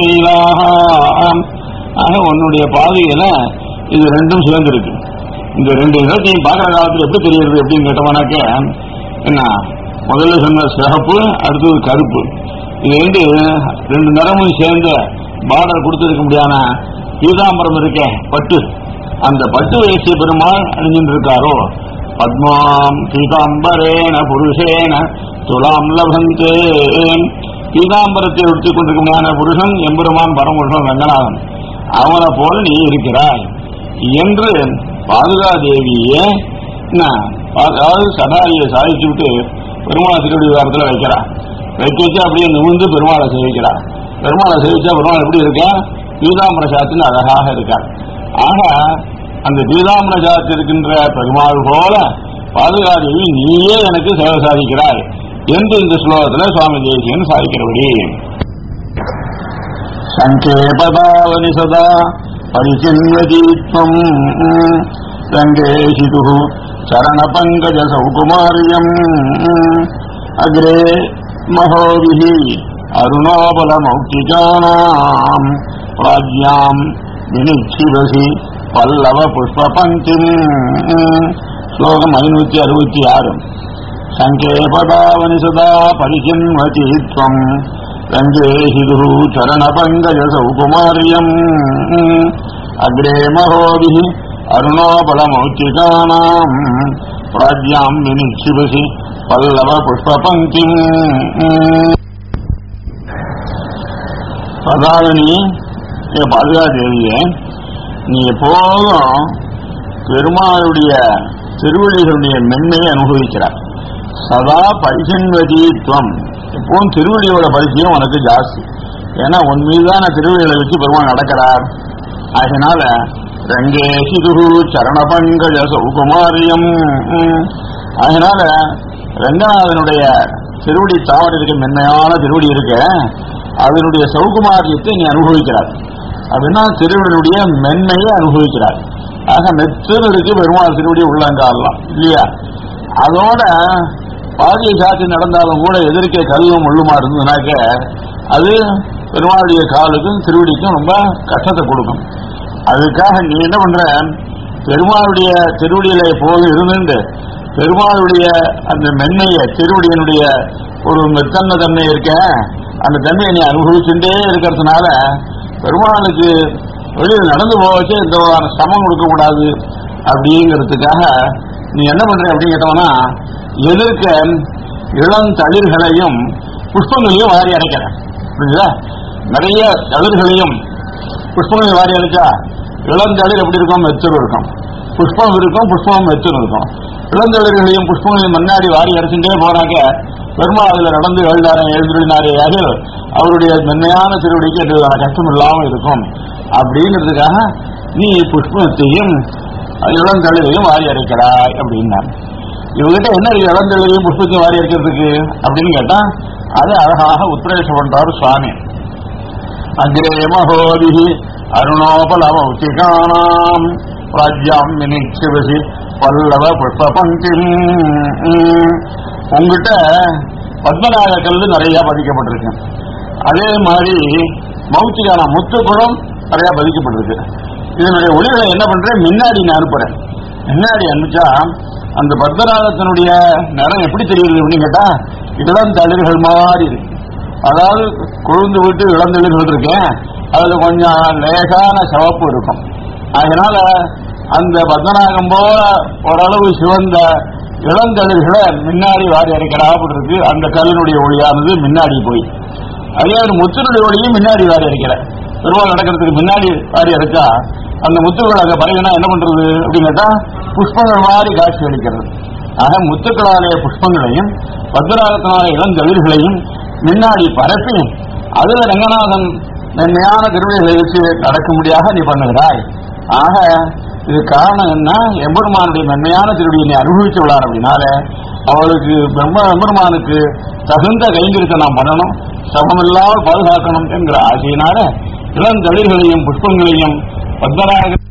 சக்கரநீலாக ஆக உன்னுடைய பாதையில இது ரெண்டும் சேர்ந்திருக்கு இந்த ரெண்டு நிறத்தையும் பார்க்குற காலத்துல எப்படி தெரியுது அப்படின்னு கேட்டோம்னாக்க என்ன முதல்ல சொன்ன சிகப்பு அடுத்தது கருப்பு இது ரெண்டு ரெண்டு நிறமும் சேர்ந்த பார்டர் கொடுத்திருக்க முடியாத பீதாம்பரம் இருக்கே பட்டு அந்த பட்டு வேசிய பெருமாள் அணிஞ்சிட்டு இருக்காரோ பத்மாம் பீதாம்பரேன புருஷேன துலாம் லபந்தே பீதாம்பரத்தை எடுத்துக் கொண்டிருக்க முடியாத புருஷன் எம்பெருமான் பரமபுருஷன் ரங்கநாதன் அவனை போல நீ இருக்கிறாய் என்று பாதுகா தேவியே என்ன, அதாவது சடாரியை சாதிச்சு விட்டு பெருமாளை திருவடி வாரத்தில் வைக்கிறான் வைக்க வச்சு அப்படியே நிமிர்ந்து பெருமாளை சேவிக்கிறார் பெருமாளை சேவிச்சா பெருமாள் எப்படி இருக்கா பீதாம்பர சாத்தின் அழகாக இருக்கார் ஆக அந்த பீதாம்பர சாத்தி இருக்கின்ற பெருமாள் போல பாதுகாதேவி நீயே எனக்கு சேவை சாதிக்கிறாய் என்று இந்த ஸ்லோகத்தில் சுவாமி தேசியன் சாதிக்கிறபடி சங்கேபதாவனி சதா பரிச்சின்வதீத்வம் ரங்கேஷிது சரண பங்கஜ சௌகுமாரியம் அக்ரே மகோபிः அருணோபல மௌக்திகானாம் ராஜ்யாம் வினிச்சிவசி பல்லவ புஷ்பபங்கிம் ஸ்லோகம் ஐநூத்தி அறுபத்தி ஆறு சங்கேபதாவனி சதா பரிச்சின்வதி त्वम् रङ्गेशिदुः चरणपङ्कजसौ कुमार्यम् अग्रे महोभिः अरुणोपलमौचिकानाम् प्राज्याम् विनिक्षिपसि पल्लवपुष्पपङ्क्तिम् பதாரணி பாதுகாதேவியே நீ எப்போதும் பெருமாளுடைய திருவடிகளுடைய மென்மையை அனுபவிக்கிறார் சதா பரிசன்வதித்வம் எப்பவும் திருவடியோட பரிச்சயம் உனக்கு ஜாஸ்தி ஏன்னா உன் மீதான திருவடிகளை வச்சு பெருமாள் நடக்கிறார் அதனால ரங்கேசிதுரு சரணபங்கஜ சௌகுமாரியம் அதனால ரங்கநாதனுடைய திருவடி தாவடி இருக்க மென்மையான திருவடி இருக்க அதனுடைய சௌகுமாரியத்தை நீ அனுபவிக்கிறார் அப்படின்னா திருவடியுடைய மென்மையை அனுபவிக்கிறார் ஆக மெத்தல் இருக்கு பெருமாள் திருவடி உள்ளங்காலாம் இல்லையா அதோட பாதிய சாட்சி நடந்தாலும் கூட எதிர்க்க கல்லும் முள்ளுமா இருந்ததுனாக்க அது பெருமாளுடைய காலுக்கும் திருவடிக்கும் ரொம்ப கஷ்டத்தை கொடுக்கும் அதுக்காக நீ என்ன பண்ற பெருமாளுடைய திருவடியில போது இருந்துட்டு பெருமாளுடைய அந்த மென்மைய திருவடியினுடைய ஒரு மெத்தன்ன தன்மை இருக்க அந்த தன்மையை நீ அனுபவிச்சுட்டே இருக்கிறதுனால பெருமாளுக்கு வெளியில் நடந்து போவச்சு எந்த விதமான சிரமம் கொடுக்கக்கூடாது அப்படிங்கிறதுக்காக நீ என்ன பண்ற அப்படின்னு கேட்டோம்னா எதிர்க்க இளம் தளிர்களையும் புஷ்பங்களையும் வாரி அடைக்கிற புரியுதா நிறைய தளிர்களையும் புஷ்பங்களையும் வாரி அடைச்சா இளந்தளிர் எப்படி இருக்கும் மெச்சூர் இருக்கும் புஷ்பம் இருக்கும் புஷ்பம் மெச்சூர் இருக்கும் இளந்தளிர்களையும் புஷ்பங்களையும் முன்னாடி வாரி அடைச்சுட்டே போனாக்க பெருமாள் அதுல நடந்து எழுதாரன் எழுந்துள்ளாரே அவருடைய மென்மையான திருவடிக்கு எந்த விதமான கஷ்டம் இல்லாமல் இருக்கும் அப்படிங்கிறதுக்காக நீ புஷ்பத்தையும் இளந்தளிரையும் வாரி அடைக்கிறாய் அப்படின்னா இவங்கிட்ட என்ன இருக்கு இளந்தளிரையும் புஷ்பத்தையும் வாரி அடைக்கிறதுக்கு அப்படின்னு கேட்டா அது அழகாக உத்ரேஷம் பண்றாரு சுவாமி அக்ரே மகோதி அருணோபலமௌசிகானாம் ராஜ்யாம் வினிச்சிவசி பல்லவ புஷ்ப பங்கி உங்ககிட்ட பத்மநாக கல்லு நிறைய பதிக்கப்பட்டிருக்கு அதே மாதிரி மௌத்திகான முத்துக்குளம் நிறைய பதிக்கப்பட்டிருக்கு இதனுடைய ஒளிகளை என்ன பண்றேன் முன்னாடி நான் அனுப்புறேன் முன்னாடி அனுப்பிச்சா அந்த பத்மநாதத்தினுடைய நிறம் எப்படி தெரியுது அப்படின்னு கேட்டா இளந்தளிர்கள் மாதிரி இருக்கு அதாவது கொழுந்து விட்டு இளந்தளிர்கள் இருக்கேன் அதுல கொஞ்சம் லேசான சிவப்பு இருக்கும் அதனால அந்த பத்மநாகம் போல ஓரளவு சிவந்த இளந்தளிர்களை முன்னாடி வாரி அரைக்கிறாப்புல இருக்கு அந்த கல்லினுடைய ஒளியானது முன்னாடி போய் அதே ஒரு முத்தினுடைய ஒளியும் முன்னாடி வாரி அரைக்கிற பெருமாள் நடக்கிறதுக்கு முன்னாடி வாரி அரைச்சா அந்த முத்துக்கள் அங்க பறவைனா என்ன பண்றது அப்படின்னு கேட்டா புஷ்பங்கள் மாதிரி காட்சி அளிக்கிறது ஆக முத்துக்களாலே புஷ்பங்களையும் பத்மராகத்தினால இளந்தளிர்களையும் முன்னாடி பரப்பி அதுல ரங்கநாதன் மென்மையான திருவிழிகளை வச்சு நடக்கும்படியாக நீ பண்ணுகிறாய் ஆக இது காரணம் என்ன எம்பெருமானுடைய மென்மையான திருவிழியை நீ அனுபவிச்சு விடார் அப்படின்னால அவளுக்கு பிரம்ம எம்பெருமானுக்கு தகுந்த கைங்கரியத்தை நாம் பண்ணணும் சமமில்லாமல் பாதுகாக்கணும் என்கிற ஆசையினால இளந்தளிர்களையும் புஷ்பங்களையும் பத்மராக